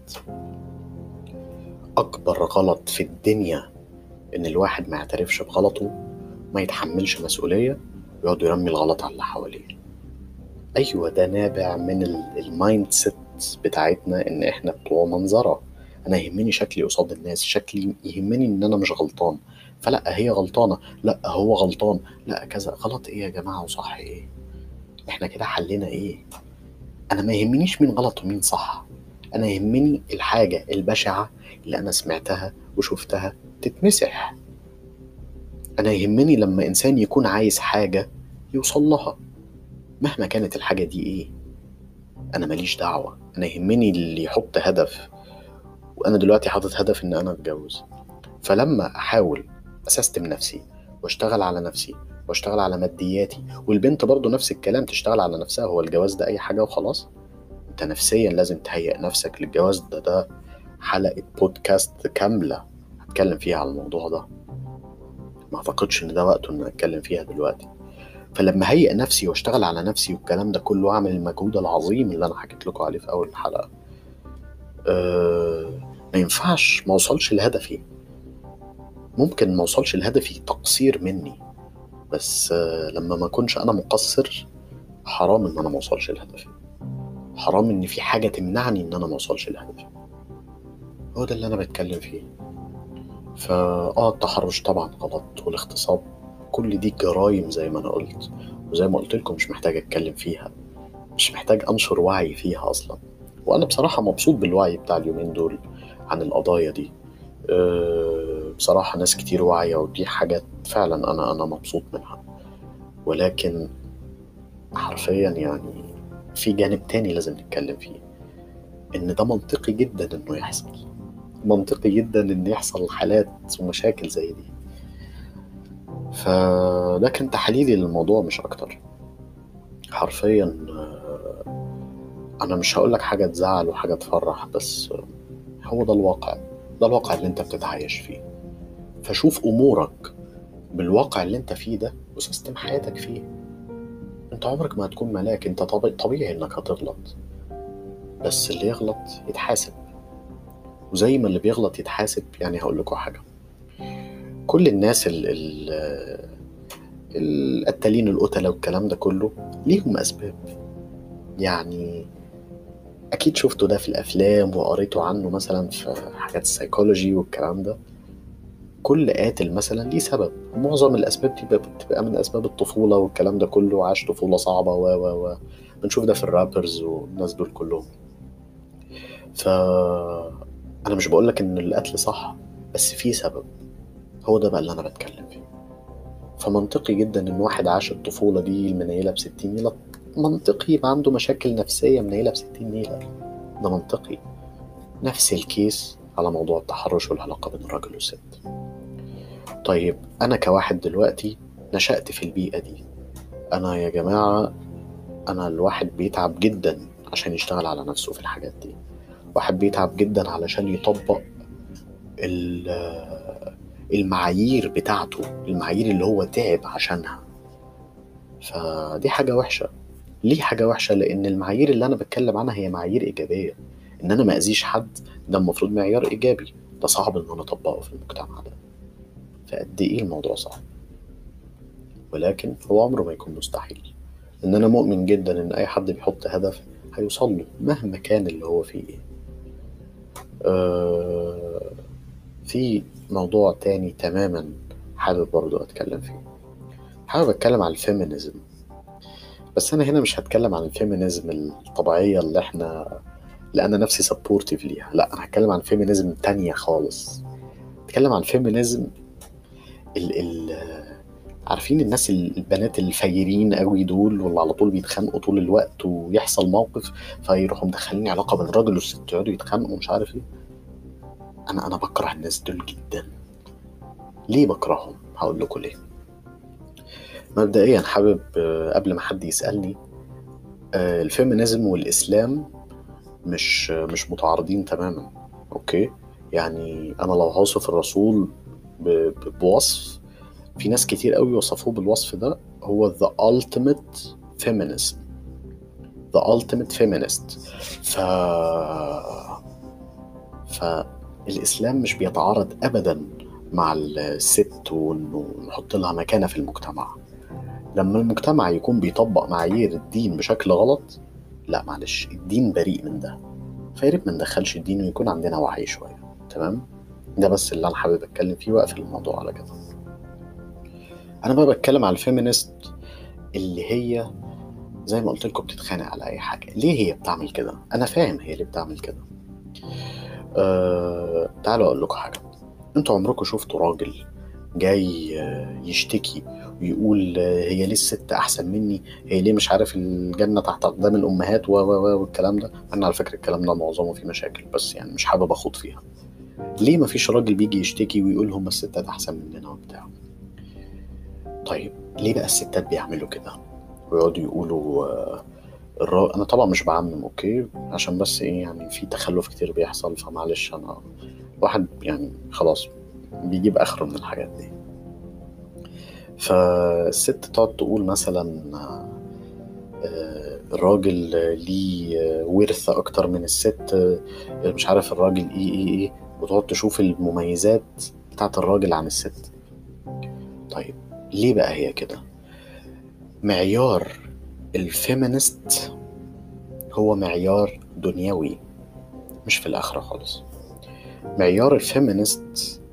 اكبر غلط في الدنيا ان الواحد ما يعترفش بغلطه ما يتحملش مسؤولية ويقعد يرمي الغلط على اللي حواليه ايوه ده نابع من ال- المايند سيت بتاعتنا ان احنا بتوع منظره انا يهمني شكلي قصاد الناس شكلي يهمني ان انا مش غلطان فلا هي غلطانه لا هو غلطان لا كذا غلط ايه يا جماعه وصح ايه احنا كده حلينا ايه انا ما يهمنيش مين غلط ومين صح انا يهمني الحاجه البشعه اللي انا سمعتها وشفتها تتمسح انا يهمني لما انسان يكون عايز حاجه يوصل لها مهما كانت الحاجه دي ايه انا ماليش دعوه انا يهمني اللي يحط هدف وانا دلوقتي حاطط هدف ان انا اتجوز فلما احاول اسستم نفسي واشتغل على نفسي واشتغل على مادياتي والبنت برضو نفس الكلام تشتغل على نفسها هو الجواز ده اي حاجه وخلاص انت نفسيا لازم تهيئ نفسك للجواز ده ده حلقه بودكاست كامله هتكلم فيها على الموضوع ده ما اعتقدش ان ده وقته ان اتكلم فيها دلوقتي فلما هيئ نفسي واشتغل على نفسي والكلام ده كله واعمل المجهود العظيم اللي انا حكيت لكم عليه في اول الحلقه أه ما ينفعش ما اوصلش لهدفي ممكن ما اوصلش لهدفي تقصير مني بس أه لما ما اكونش انا مقصر حرام ان انا ما اوصلش لهدفي حرام ان في حاجه تمنعني ان انا ما اوصلش لهدفي هو ده اللي انا بتكلم فيه فا اه التحرش طبعا غلط والاغتصاب كل دي جرايم زي ما انا قلت وزي ما قلت لكم مش محتاج اتكلم فيها مش محتاج انشر وعي فيها اصلا وانا بصراحه مبسوط بالوعي بتاع اليومين دول عن القضايا دي أه بصراحه ناس كتير واعيه ودي حاجات فعلا انا انا مبسوط منها ولكن حرفيا يعني في جانب تاني لازم نتكلم فيه ان ده منطقي جدا انه يحصل منطقي جدا ان يحصل حالات ومشاكل زي دي فده كان تحليلي للموضوع مش اكتر حرفيا آه، انا مش هقول لك حاجه تزعل وحاجه تفرح بس آه، هو ده الواقع ده الواقع اللي انت بتتعايش فيه فشوف امورك بالواقع اللي انت فيه ده وسيستم حياتك فيه انت عمرك ما هتكون ملاك انت طبيعي, طبيعي انك هتغلط بس اللي يغلط يتحاسب وزي ما اللي بيغلط يتحاسب يعني هقول لكم حاجه كل الناس ال ال القتالين القتلة والكلام ده كله ليهم أسباب يعني أكيد شفتوا ده في الأفلام وقريتوا عنه مثلا في حاجات السيكولوجي والكلام ده كل قاتل مثلا ليه سبب معظم الأسباب دي بتبقى من أسباب الطفولة والكلام ده كله عاش طفولة صعبة و و و بنشوف ده في الرابرز والناس دول كلهم ف أنا مش بقولك إن القتل صح بس في سبب هو ده بقى اللي أنا بتكلم فيه فمنطقي جدا إن واحد عاش الطفولة دي المنيلة بستين نيلة منطقي يبقى عنده مشاكل نفسية منيلة بستين نيلة ده منطقي نفس الكيس على موضوع التحرش والعلاقة بين الراجل والست طيب انا كواحد دلوقتي نشأت في البيئة دي انا يا جماعة انا الواحد بيتعب جدا عشان يشتغل على نفسه في الحاجات دي واحد بيتعب جدا علشان يطبق ال- المعايير بتاعته المعايير اللي هو تعب عشانها فدي حاجة وحشة ليه حاجة وحشة لأن المعايير اللي أنا بتكلم عنها هي معايير إيجابية إن أنا ما أذيش حد ده المفروض معيار إيجابي ده صعب إن أنا أطبقه في المجتمع ده فقد إيه الموضوع صعب ولكن هو عمره ما يكون مستحيل إن أنا مؤمن جدا إن أي حد بيحط هدف هيوصل له مهما كان اللي هو فيه إيه آه في موضوع تاني تماما حابب برضو أتكلم فيه حابب أتكلم عن الفيمينيزم بس أنا هنا مش هتكلم عن الفيمينيزم الطبيعية اللي إحنا اللي أنا نفسي سبورتيف ليها لا أنا هتكلم عن فيمينيزم تانية خالص هتكلم عن فيمينيزم ال ال عارفين الناس ال- البنات الفيرين قوي دول واللي على طول بيتخانقوا طول الوقت ويحصل موقف فيروحوا مدخلين علاقة بين الراجل والست يقعدوا يتخانقوا مش عارف ايه انا انا بكره الناس دول جدا ليه بكرههم هقول لكم ليه مبدئيا حابب آه، قبل ما حد يسألني آه، الفيمينيزم والإسلام مش آه، مش متعارضين تماما اوكي يعني انا لو هوصف الرسول ب- ب- بوصف في ناس كتير قوي وصفوه بالوصف ده هو the ultimate feminism the ultimate feminist ف فالإسلام مش بيتعارض أبدا مع الست وإنه نحط لها مكانة في المجتمع لما المجتمع يكون بيطبق معايير الدين بشكل غلط لا معلش الدين بريء من ده فياريت ما ندخلش الدين ويكون عندنا وعي شوية تمام ده بس اللي أنا حابب أتكلم فيه وأقفل الموضوع على كده أنا بقى بتكلم على الفيمينست اللي هي زي ما قلت لكم بتتخانق على أي حاجة ليه هي بتعمل كده أنا فاهم هي ليه بتعمل كده أه... تعالوا أقول لكم حاجة انتوا عمركم شفتوا راجل جاي آه، يشتكي ويقول آه، هي ليه الست احسن مني هي ليه مش عارف الجنه تحت اقدام الامهات و و و والكلام ده انا على فكره الكلام ده معظمه فيه مشاكل بس يعني مش حابب اخوض فيها ليه ما فيش راجل بيجي يشتكي ويقول هم الستات احسن مننا وبتاع طيب ليه بقى الستات بيعملوا كده ويقعدوا يقولوا آه، الرا... انا طبعا مش بعمم اوكي عشان بس ايه يعني في تخلف كتير بيحصل فمعلش انا واحد يعني خلاص بيجيب اخره من الحاجات دي فالست تقعد تقول مثلا آه، الراجل ليه ورث اكتر من الست آه، مش عارف الراجل ايه ايه ايه وتقعد تشوف المميزات بتاعت الراجل عن الست طيب ليه بقى هي كده معيار الفيمينست هو معيار دنيوي مش في الآخرة خالص معيار الفيمينست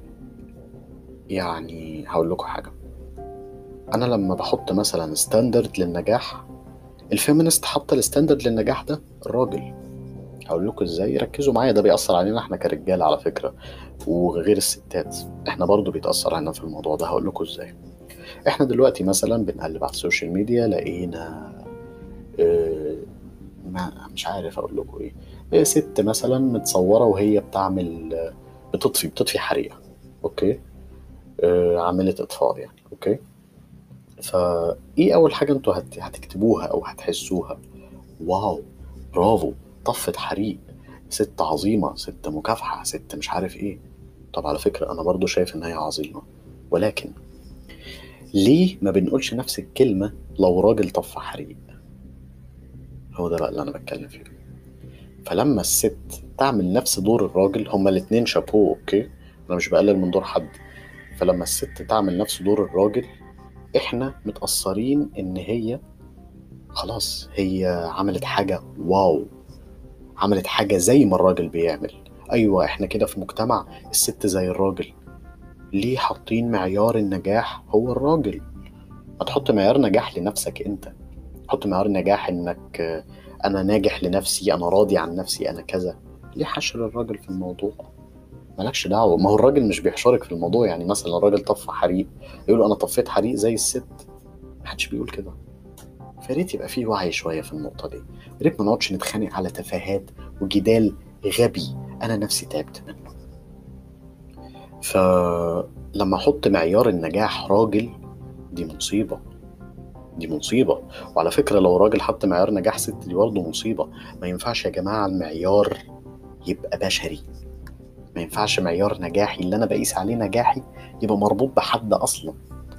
يعني هقول لكم حاجة أنا لما بحط مثلا ستاندرد للنجاح الفيمينست حاطة الستاندرد للنجاح ده الراجل هقول لكم ازاي ركزوا معايا ده بيأثر علينا احنا كرجاله على فكرة وغير الستات احنا برضو بيتأثر علينا في الموضوع ده هقول لكم ازاي احنا دلوقتي مثلا بنقلب على السوشيال ميديا لقينا اه ما مش عارف اقول لكم ايه إيه ست مثلا متصورة وهي بتعمل آه، بتطفي بتطفي حريقة اوكي اه عاملة اطفاء يعني اوكي فايه اول حاجة انتوا هت... هتكتبوها او هتحسوها واو برافو طفت حريق ست عظيمة ست مكافحة ست مش عارف ايه طب على فكرة انا برضو شايف ان هي عظيمة ولكن ليه ما بنقولش نفس الكلمة لو راجل طفى حريق هو ده بقى اللي انا بتكلم فيه فلما الست تعمل نفس دور الراجل هما الاتنين شابوه اوكي انا مش بقلل من دور حد فلما الست تعمل نفس دور الراجل احنا متأثرين ان هي خلاص هي عملت حاجة واو عملت حاجة زي ما الراجل بيعمل ايوه احنا كده في مجتمع الست زي الراجل ليه حاطين معيار النجاح هو الراجل ما تحط معيار نجاح لنفسك انت حط معيار نجاح انك آه، انا ناجح لنفسي انا راضي عن نفسي انا كذا ليه حشر الراجل في الموضوع مالكش دعوه ما هو الراجل مش بيحشرك في الموضوع يعني مثلا الراجل طفى حريق يقول انا طفيت حريق زي الست محدش بيقول كده فريت يبقى فيه وعي شويه في النقطه دي يا ريت ما نقعدش نتخانق على تفاهات وجدال غبي انا نفسي تعبت منه فلما احط معيار النجاح راجل دي مصيبه دي مصيبه وعلى فكره لو راجل حط معيار نجاح ست دي برضه مصيبه ما ينفعش يا جماعه المعيار يبقى بشري ما ينفعش معيار نجاحي اللي انا بقيس عليه نجاحي يبقى مربوط بحد اصلا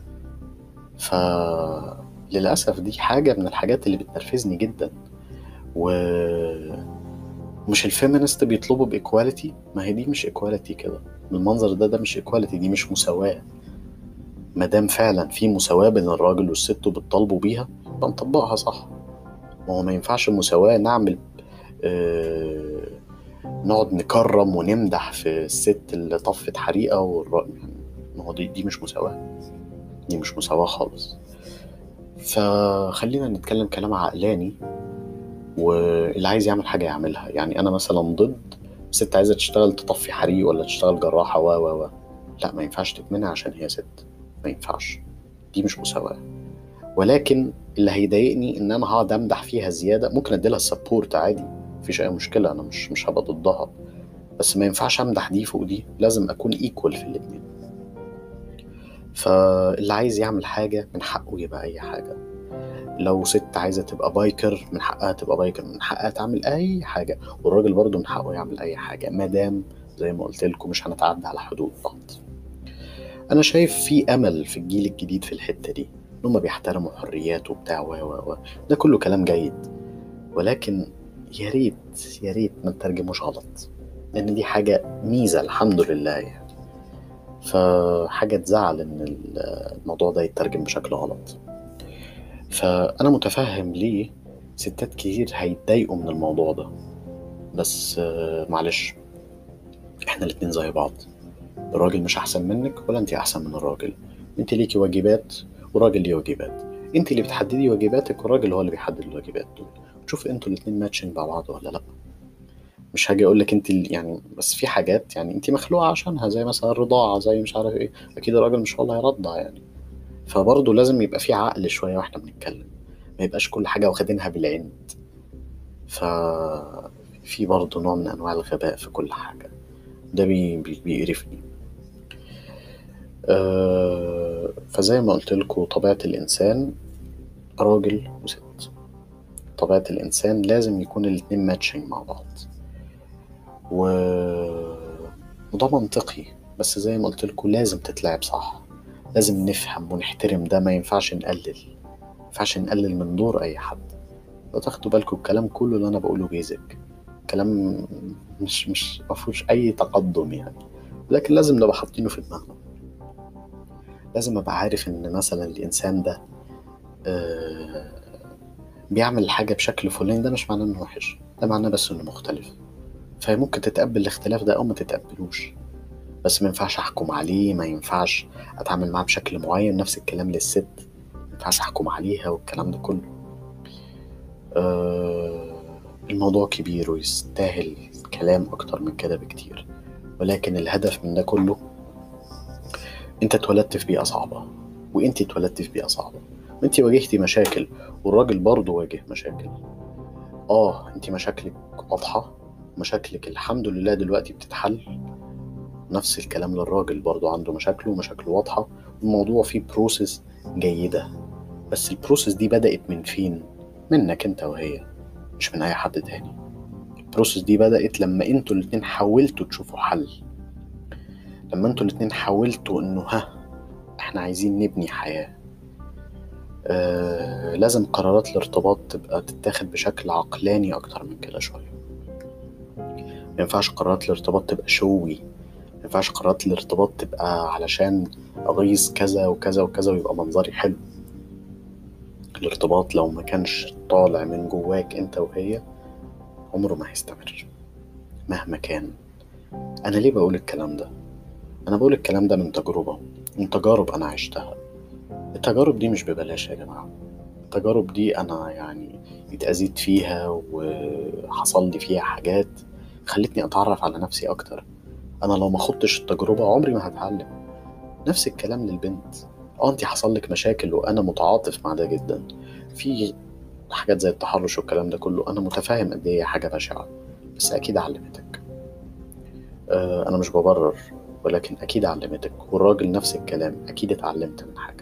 فللاسف دي حاجه من الحاجات اللي بتنرفزني جدا و مش الفيمينست بيطلبوا بايكواليتي ما هي دي مش ايكواليتي كده بالمنظر ده ده مش ايكواليتي دي مش مساواه ما دام فعلا في مساواه بين الراجل والست وبتطالبوا بيها يبقى نطبقها صح ما هو ما ينفعش المساواه نعمل آه نقعد نكرم ونمدح في الست اللي طفت حريقه والراجل يعني ما هو دي, دي مش مساواه دي مش مساواه خالص فخلينا نتكلم كلام عقلاني واللي عايز يعمل حاجه يعملها يعني انا مثلا ضد ست عايزه تشتغل تطفي حريق ولا تشتغل جراحه و و و لا ما ينفعش تتمنع عشان هي ست ما ينفعش دي مش مساواه ولكن اللي هيضايقني ان انا هقعد امدح فيها زياده ممكن اديلها السبورت عادي مفيش اي مشكله انا مش مش هبقى ضدها بس ما ينفعش امدح دي فوق دي لازم اكون ايكوال في الاتنين فاللي عايز يعمل حاجه من حقه يبقى اي حاجه لو ست عايزه تبقى بايكر من حقها تبقى بايكر من حقها تعمل اي حاجه والراجل برضه من حقه يعمل اي حاجه ما دام زي ما قلت لكم مش هنتعدى على حدود بعض انا شايف في امل في الجيل الجديد في الحته دي ان هم بيحترموا حريات وبتاع و و و ده كله كلام جيد ولكن يا ريت يا ريت ما نترجموش غلط لان دي حاجه ميزه الحمد لله يعني فحاجه تزعل ان الموضوع ده يترجم بشكل غلط فانا متفهم ليه ستات كتير هيتضايقوا من الموضوع ده بس معلش احنا الاتنين زي بعض الراجل مش احسن منك ولا انت احسن من الراجل انت ليكي واجبات والراجل ليه واجبات انت اللي بتحددي واجباتك والراجل هو اللي بيحدد الواجبات دول شوف انتوا الاتنين ماتشنج مع بعض ولا لا مش هاجي اقول لك انت يعني بس في حاجات يعني انت مخلوقه عشانها زي مثلا الرضاعه زي مش عارف ايه اكيد الراجل مش هو اللي هيرضع يعني فبرضه لازم يبقى في عقل شويه واحنا بنتكلم ما يبقاش كل حاجه واخدينها بالعند ف في برضه نوع من انواع الغباء في كل حاجه ده بي بي بيقرفني أه فزي ما قلت لكم طبيعه الانسان راجل وست طبيعه الانسان لازم يكون الاتنين ماتشنج مع بعض و... وده منطقي بس زي ما قلت لكم لازم تتلعب صح لازم نفهم ونحترم ده ما ينفعش نقلل ما ينفعش نقلل من دور اي حد لو تاخدوا بالكم الكلام كله اللي انا بقوله بيزك كلام مش مش مفهوش اي تقدم يعني لكن لازم نبقى حاطينه في دماغنا لازم ابقى عارف ان مثلا الانسان ده آه بيعمل الحاجه بشكل فلاني ده مش معناه انه وحش ده معناه بس انه مختلف فممكن تتقبل الاختلاف ده او ما تتقبلوش بس ما ينفعش احكم عليه ما ينفعش اتعامل معاه بشكل معين نفس الكلام للست ما ينفعش احكم عليها والكلام ده كله آه الموضوع كبير ويستاهل كلام اكتر من كده بكتير ولكن الهدف من ده كله انت اتولدت في بيئة صعبة وانت اتولدت في بيئة صعبة وانت واجهتي مشاكل والراجل برضه واجه مشاكل اه انت مشاكلك واضحة مشاكلك الحمد لله دلوقتي بتتحل نفس الكلام للراجل برضه عنده مشاكله ومشاكله واضحة الموضوع فيه بروسيس جيدة بس البروسيس دي بدأت من فين؟ منك انت وهي مش من اي حد تاني البروسيس دي بدأت لما انتوا الاتنين حاولتوا تشوفوا حل لما انتوا الاتنين حاولتوا انه ها احنا عايزين نبني حياة آه لازم قرارات الارتباط تبقى تتاخد بشكل عقلاني اكتر من كده شوية ما ينفعش قرارات الارتباط تبقى شوي ما ينفعش قرارات الارتباط تبقى علشان اغيظ كذا وكذا وكذا ويبقى منظري حلو الارتباط لو ما كانش طالع من جواك انت وهي عمره ما هيستمر مهما كان انا ليه بقول الكلام ده انا بقول الكلام ده من تجربة من تجارب انا عشتها التجارب دي مش ببلاش يا جماعة التجارب دي انا يعني اتأذيت فيها وحصل لي فيها حاجات خلتني اتعرف على نفسي اكتر انا لو ما خدتش التجربة عمري ما هتعلم نفس الكلام للبنت اه انت حصل لك مشاكل وانا متعاطف مع ده جدا في حاجات زي التحرش والكلام ده كله انا متفاهم قد ايه حاجه بشعه بس اكيد علمتك آه انا مش ببرر ولكن أكيد علمتك والراجل نفس الكلام أكيد اتعلمت من حاجة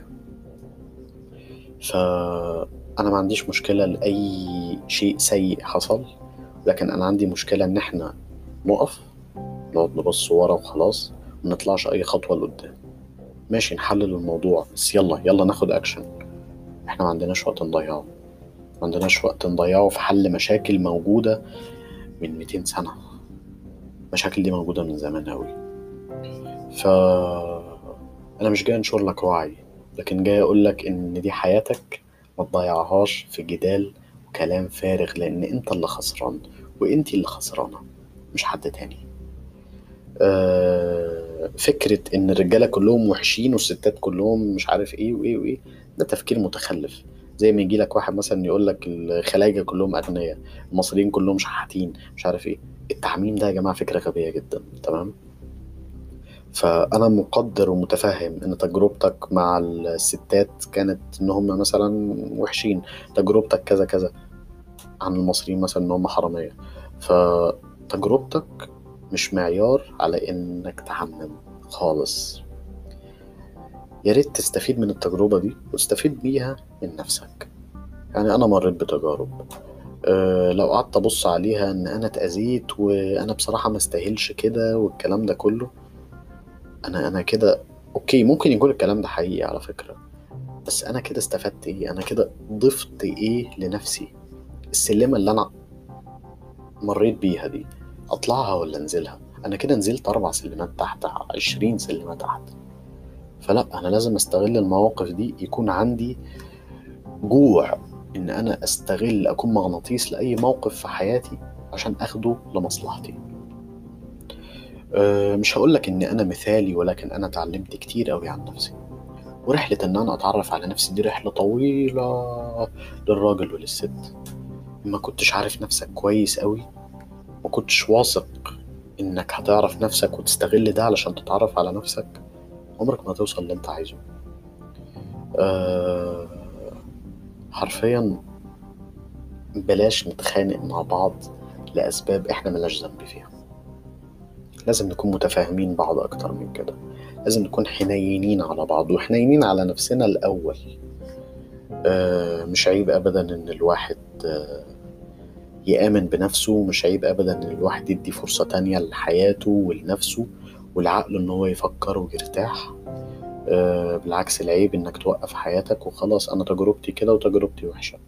فأنا ما عنديش مشكلة لأي شيء سيء حصل لكن أنا عندي مشكلة إن إحنا نقف نقعد نبص ورا وخلاص منطلعش أي خطوة لقدام ماشي نحلل الموضوع بس يلا يلا ناخد أكشن إحنا ما عندناش وقت نضيعه ما عندناش وقت نضيعه في حل مشاكل موجودة من 200 سنة المشاكل دي موجودة من زمان أوي ف أنا مش جاي أنشر لك وعي لكن جاي أقول لك إن دي حياتك ما تضيعهاش في جدال وكلام فارغ لأن أنت اللي خسران وأنتي اللي خسرانة مش حد تاني آه، فكرة إن الرجالة كلهم وحشين والستات كلهم مش عارف إيه وإيه وإيه ده تفكير متخلف زي ما يجي لك واحد مثلا يقول لك الخلايجة كلهم أغنياء المصريين كلهم شحاتين مش عارف إيه التعميم ده يا جماعة فكرة غبية جدا تمام فأنا مقدر ومتفهم إن تجربتك مع الستات كانت إن هم مثلا وحشين تجربتك كذا كذا عن المصريين مثلا إن هم حرامية فتجربتك مش معيار على إنك تعمم خالص يا ريت تستفيد من التجربة دي وتستفيد بيها من نفسك يعني أنا مريت بتجارب أه لو قعدت أبص عليها إن أنا اتأذيت وأنا بصراحة ما استاهلش كده والكلام ده كله أنا أنا كده أوكي ممكن يكون الكلام ده حقيقي على فكرة بس أنا كده استفدت إيه أنا كده ضفت إيه لنفسي السلمة اللي أنا مريت بيها دي أطلعها ولا أنزلها أنا كده نزلت أربع سلمات تحت عشرين سلمة تحت فلا أنا لازم أستغل المواقف دي يكون عندي جوع إن أنا أستغل أكون مغناطيس لأي موقف في حياتي عشان أخده لمصلحتي أه مش هقولك إن أنا مثالي ولكن أنا اتعلمت كتير أوي عن نفسي ورحلة إن أنا أتعرف على نفسي دي رحلة طويلة للراجل وللست ما كنتش عارف نفسك كويس أوي ما كنتش واثق إنك هتعرف نفسك وتستغل ده علشان تتعرف على نفسك عمرك ما هتوصل اللي انت عايزه أه حرفيا بلاش نتخانق مع بعض لأسباب احنا ملاش ذنب فيها لازم نكون متفاهمين بعض أكتر من كده لازم نكون حنينين على بعض وحنينين على نفسنا الأول أه مش عيب أبدا إن الواحد أه يآمن بنفسه مش عيب أبدا إن الواحد يدي فرصة تانية لحياته ولنفسه والعقل ان هو يفكر ويرتاح أه بالعكس العيب انك توقف حياتك وخلاص انا تجربتي كده وتجربتي وحشة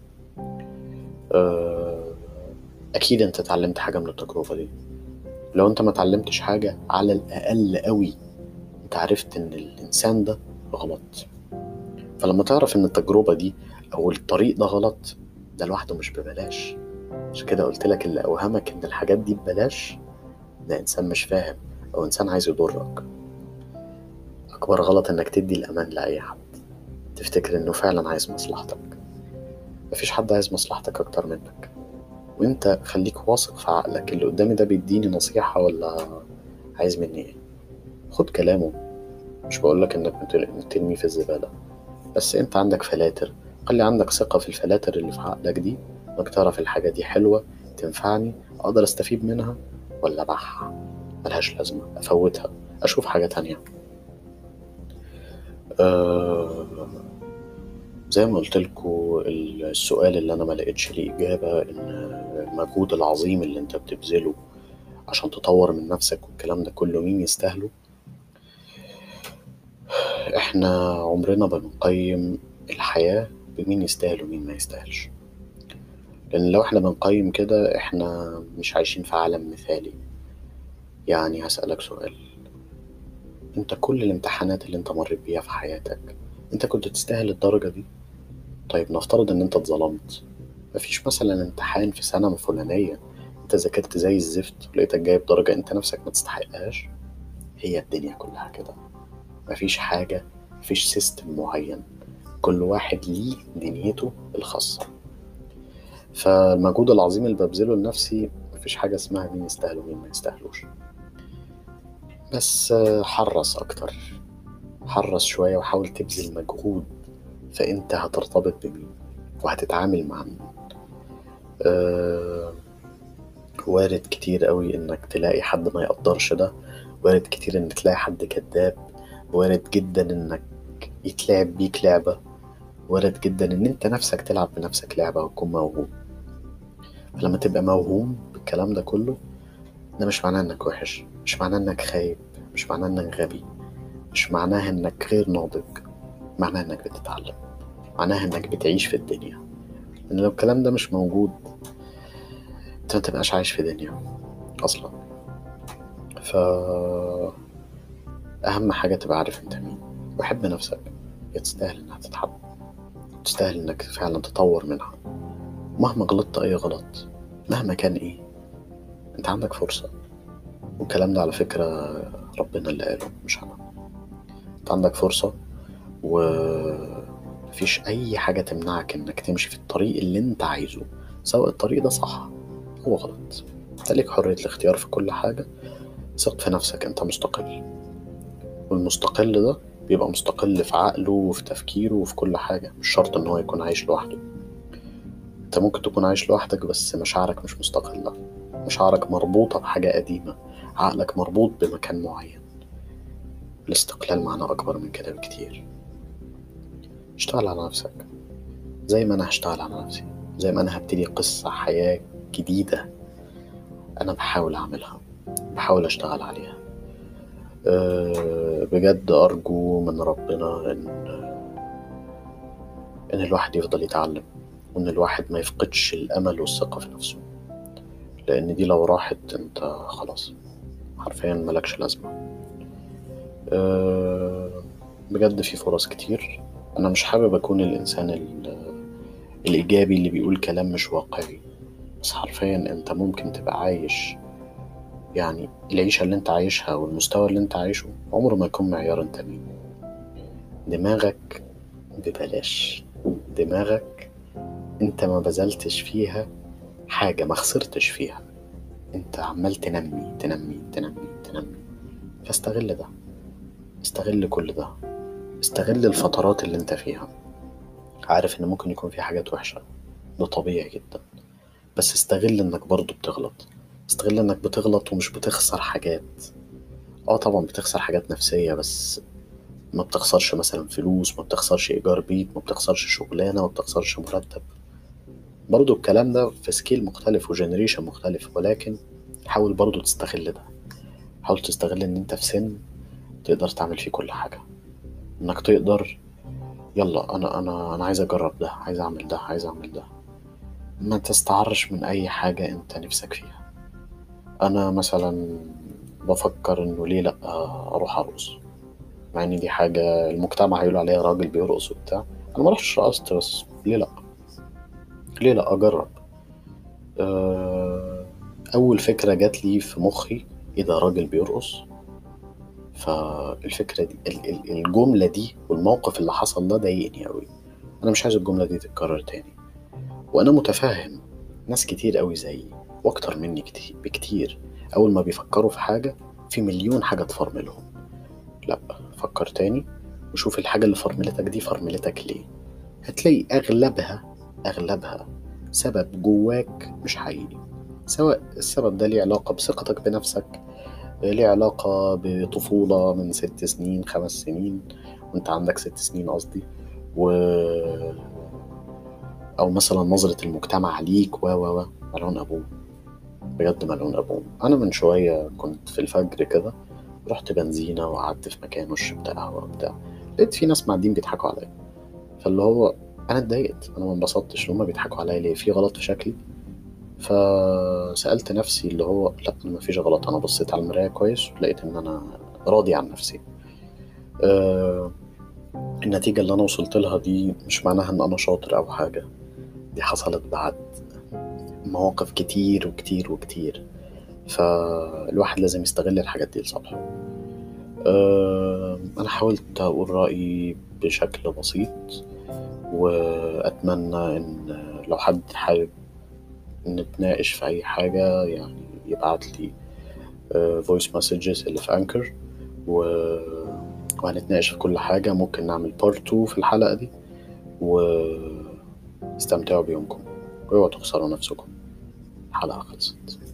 أه اكيد انت اتعلمت حاجة من التجربة دي لو انت ما اتعلمتش حاجة على الاقل قوي انت عرفت ان الانسان ده غلط فلما تعرف ان التجربة دي او الطريق ده غلط ده لوحده مش ببلاش عشان كده قلت لك اللي اوهمك ان الحاجات دي ببلاش ده انسان مش فاهم أو إنسان عايز يضرك أكبر غلط إنك تدي الأمان لأي حد تفتكر إنه فعلا عايز مصلحتك مفيش حد عايز مصلحتك أكتر منك وإنت خليك واثق في عقلك اللي قدامي ده بيديني نصيحة ولا عايز مني إيه خد كلامه مش بقولك إنك ترميه في الزبالة بس إنت عندك فلاتر خلي عندك ثقة في الفلاتر اللي في عقلك دي إنك تعرف الحاجة دي حلوة تنفعني أقدر أستفيد منها ولا أبيعها ملهاش لازمة أفوتها أشوف حاجة تانية أه زي ما قلت لكم السؤال اللي أنا ما لقيتش ليه إجابة إن المجهود العظيم اللي أنت بتبذله عشان تطور من نفسك والكلام ده كله مين يستاهله إحنا عمرنا بنقيم الحياة بمين يستاهل ومين ما يستاهلش لأن لو إحنا بنقيم كده إحنا مش عايشين في عالم مثالي يعني هسألك سؤال انت كل الامتحانات اللي انت مريت بيها في حياتك انت كنت تستاهل الدرجة دي طيب نفترض ان انت اتظلمت مفيش مثلا امتحان في سنة فلانية انت ذاكرت زي الزفت ولقيتك جايب درجة انت نفسك ما تستحقهاش هي الدنيا كلها كده مفيش حاجة مفيش سيستم معين كل واحد ليه دنيته الخاصة فالمجهود العظيم اللي ببذله لنفسي مفيش حاجة اسمها مين يستاهل ومين ما يستاهلوش بس حرص أكتر حرص شوية وحاول تبذل مجهود فأنت هترتبط بمين وهتتعامل مع مين أه وارد كتير قوي إنك تلاقي حد ما يقدرش ده وارد كتير إن تلاقي حد كذاب وارد جدا إنك يتلعب بيك لعبة وارد جدا إن أنت نفسك تلعب بنفسك لعبة وتكون موهوم فلما تبقى موهوم بالكلام ده كله ده مش معناه إنك وحش مش معناه إنك خايب مش معناه إنك غبي مش معناه إنك غير ناضج معناه إنك بتتعلم معناها إنك بتعيش في الدنيا إن لو الكلام ده مش موجود أنت متبقاش عايش في دنيا أصلا ف أهم حاجة تبقى عارف أنت مين وحب نفسك هي تستاهل إنها تتحب تستاهل إنك فعلا تطور منها مهما غلطت أي غلط مهما كان إيه أنت عندك فرصة والكلام ده على فكرة ربنا اللي قاله مش أنا أنت عندك فرصة ومفيش أي حاجة تمنعك إنك تمشي في الطريق اللي أنت عايزه سواء الطريق ده صح هو غلط أنت ليك حرية الاختيار في كل حاجة ثق في نفسك أنت مستقل والمستقل ده بيبقى مستقل في عقله وفي تفكيره وفي كل حاجة مش شرط إن هو يكون عايش لوحده أنت ممكن تكون عايش لوحدك بس مشاعرك مش مستقلة مشاعرك مربوطة بحاجة قديمة عقلك مربوط بمكان معين الاستقلال معناه أكبر من كده بكتير اشتغل على نفسك زي ما أنا هشتغل على نفسي زي ما أنا هبتدي قصة حياة جديدة أنا بحاول أعملها بحاول أشتغل عليها أه بجد أرجو من ربنا إن إن الواحد يفضل يتعلم وإن الواحد ما يفقدش الأمل والثقة في نفسه لأن دي لو راحت أنت خلاص حرفيا ملكش لازمة أه بجد في فرص كتير أنا مش حابب أكون الإنسان ال- الإيجابي اللي بيقول كلام مش واقعي بس حرفيا أنت ممكن تبقى عايش يعني العيشة اللي أنت عايشها والمستوى اللي أنت عايشه عمره ما يكون معيار أنت مين دماغك ببلاش دماغك أنت ما بذلتش فيها حاجة ما خسرتش فيها أنت عمال تنمي تنمي تنمي تنمي فاستغل ده استغل كل ده استغل الفترات اللي انت فيها عارف ان ممكن يكون في حاجات وحشة ده طبيعي جدا بس استغل انك برضو بتغلط استغل انك بتغلط ومش بتخسر حاجات اه طبعا بتخسر حاجات نفسية بس ما بتخسرش مثلا فلوس ما بتخسرش ايجار بيت ما بتخسرش شغلانة ما بتخسرش مرتب برضو الكلام ده في سكيل مختلف وجنريشن مختلف ولكن حاول برضو تستغل ده حاول تستغل ان انت في سن تقدر تعمل فيه كل حاجة انك تقدر يلا انا انا انا عايز اجرب ده عايز اعمل ده عايز اعمل ده ما تستعرش من اي حاجة انت نفسك فيها انا مثلا بفكر انه ليه لا اروح ارقص مع ان دي حاجة المجتمع هيقول عليها راجل بيرقص وبتاع انا ما رحتش رقصت بس ليه لا ليه لا اجرب أه، اول فكرة جات لي في مخي ايه ده راجل بيرقص فالفكرة دي ال- ال- الجملة دي والموقف اللي حصل ده ضايقني قوي انا مش عايز الجملة دي تتكرر تاني وانا متفهم ناس كتير قوي زيي واكتر مني كتير بكتير اول ما بيفكروا في حاجة في مليون حاجة تفرملهم لا فكر تاني وشوف الحاجة اللي فرملتك دي فرملتك ليه هتلاقي اغلبها اغلبها سبب جواك مش حقيقي سواء السبب ده ليه علاقة بثقتك بنفسك ليه علاقة بطفولة من ست سنين خمس سنين وانت عندك ست سنين قصدي و أو مثلا نظرة المجتمع ليك و و و ملعون أبوه بجد ملعون أبوه أنا من شوية كنت في الفجر كده رحت بنزينة وقعدت في مكان وشربت قهوة وبتاع لقيت في ناس معدين بيضحكوا عليا فاللي هو أنا اتضايقت أنا ما انبسطتش هما بيضحكوا عليا ليه في غلط في شكلي فسألت نفسي اللي هو لا أنا مفيش غلط أنا بصيت على المراية كويس ولقيت إن أنا راضي عن نفسي أه النتيجة اللي أنا وصلت لها دي مش معناها إن أنا شاطر أو حاجة دي حصلت بعد مواقف كتير وكتير وكتير فالواحد لازم يستغل الحاجات دي لصالحه أه أنا حاولت أقول رأيي بشكل بسيط وأتمنى إن لو حد حابب نتناقش في أي حاجة يعني يبعت لي فويس مسجز اللي في أنكر و... وهنتناقش في كل حاجة ممكن نعمل بارت 2 في الحلقة دي واستمتعوا بيومكم واوعوا تخسروا نفسكم الحلقة خلصت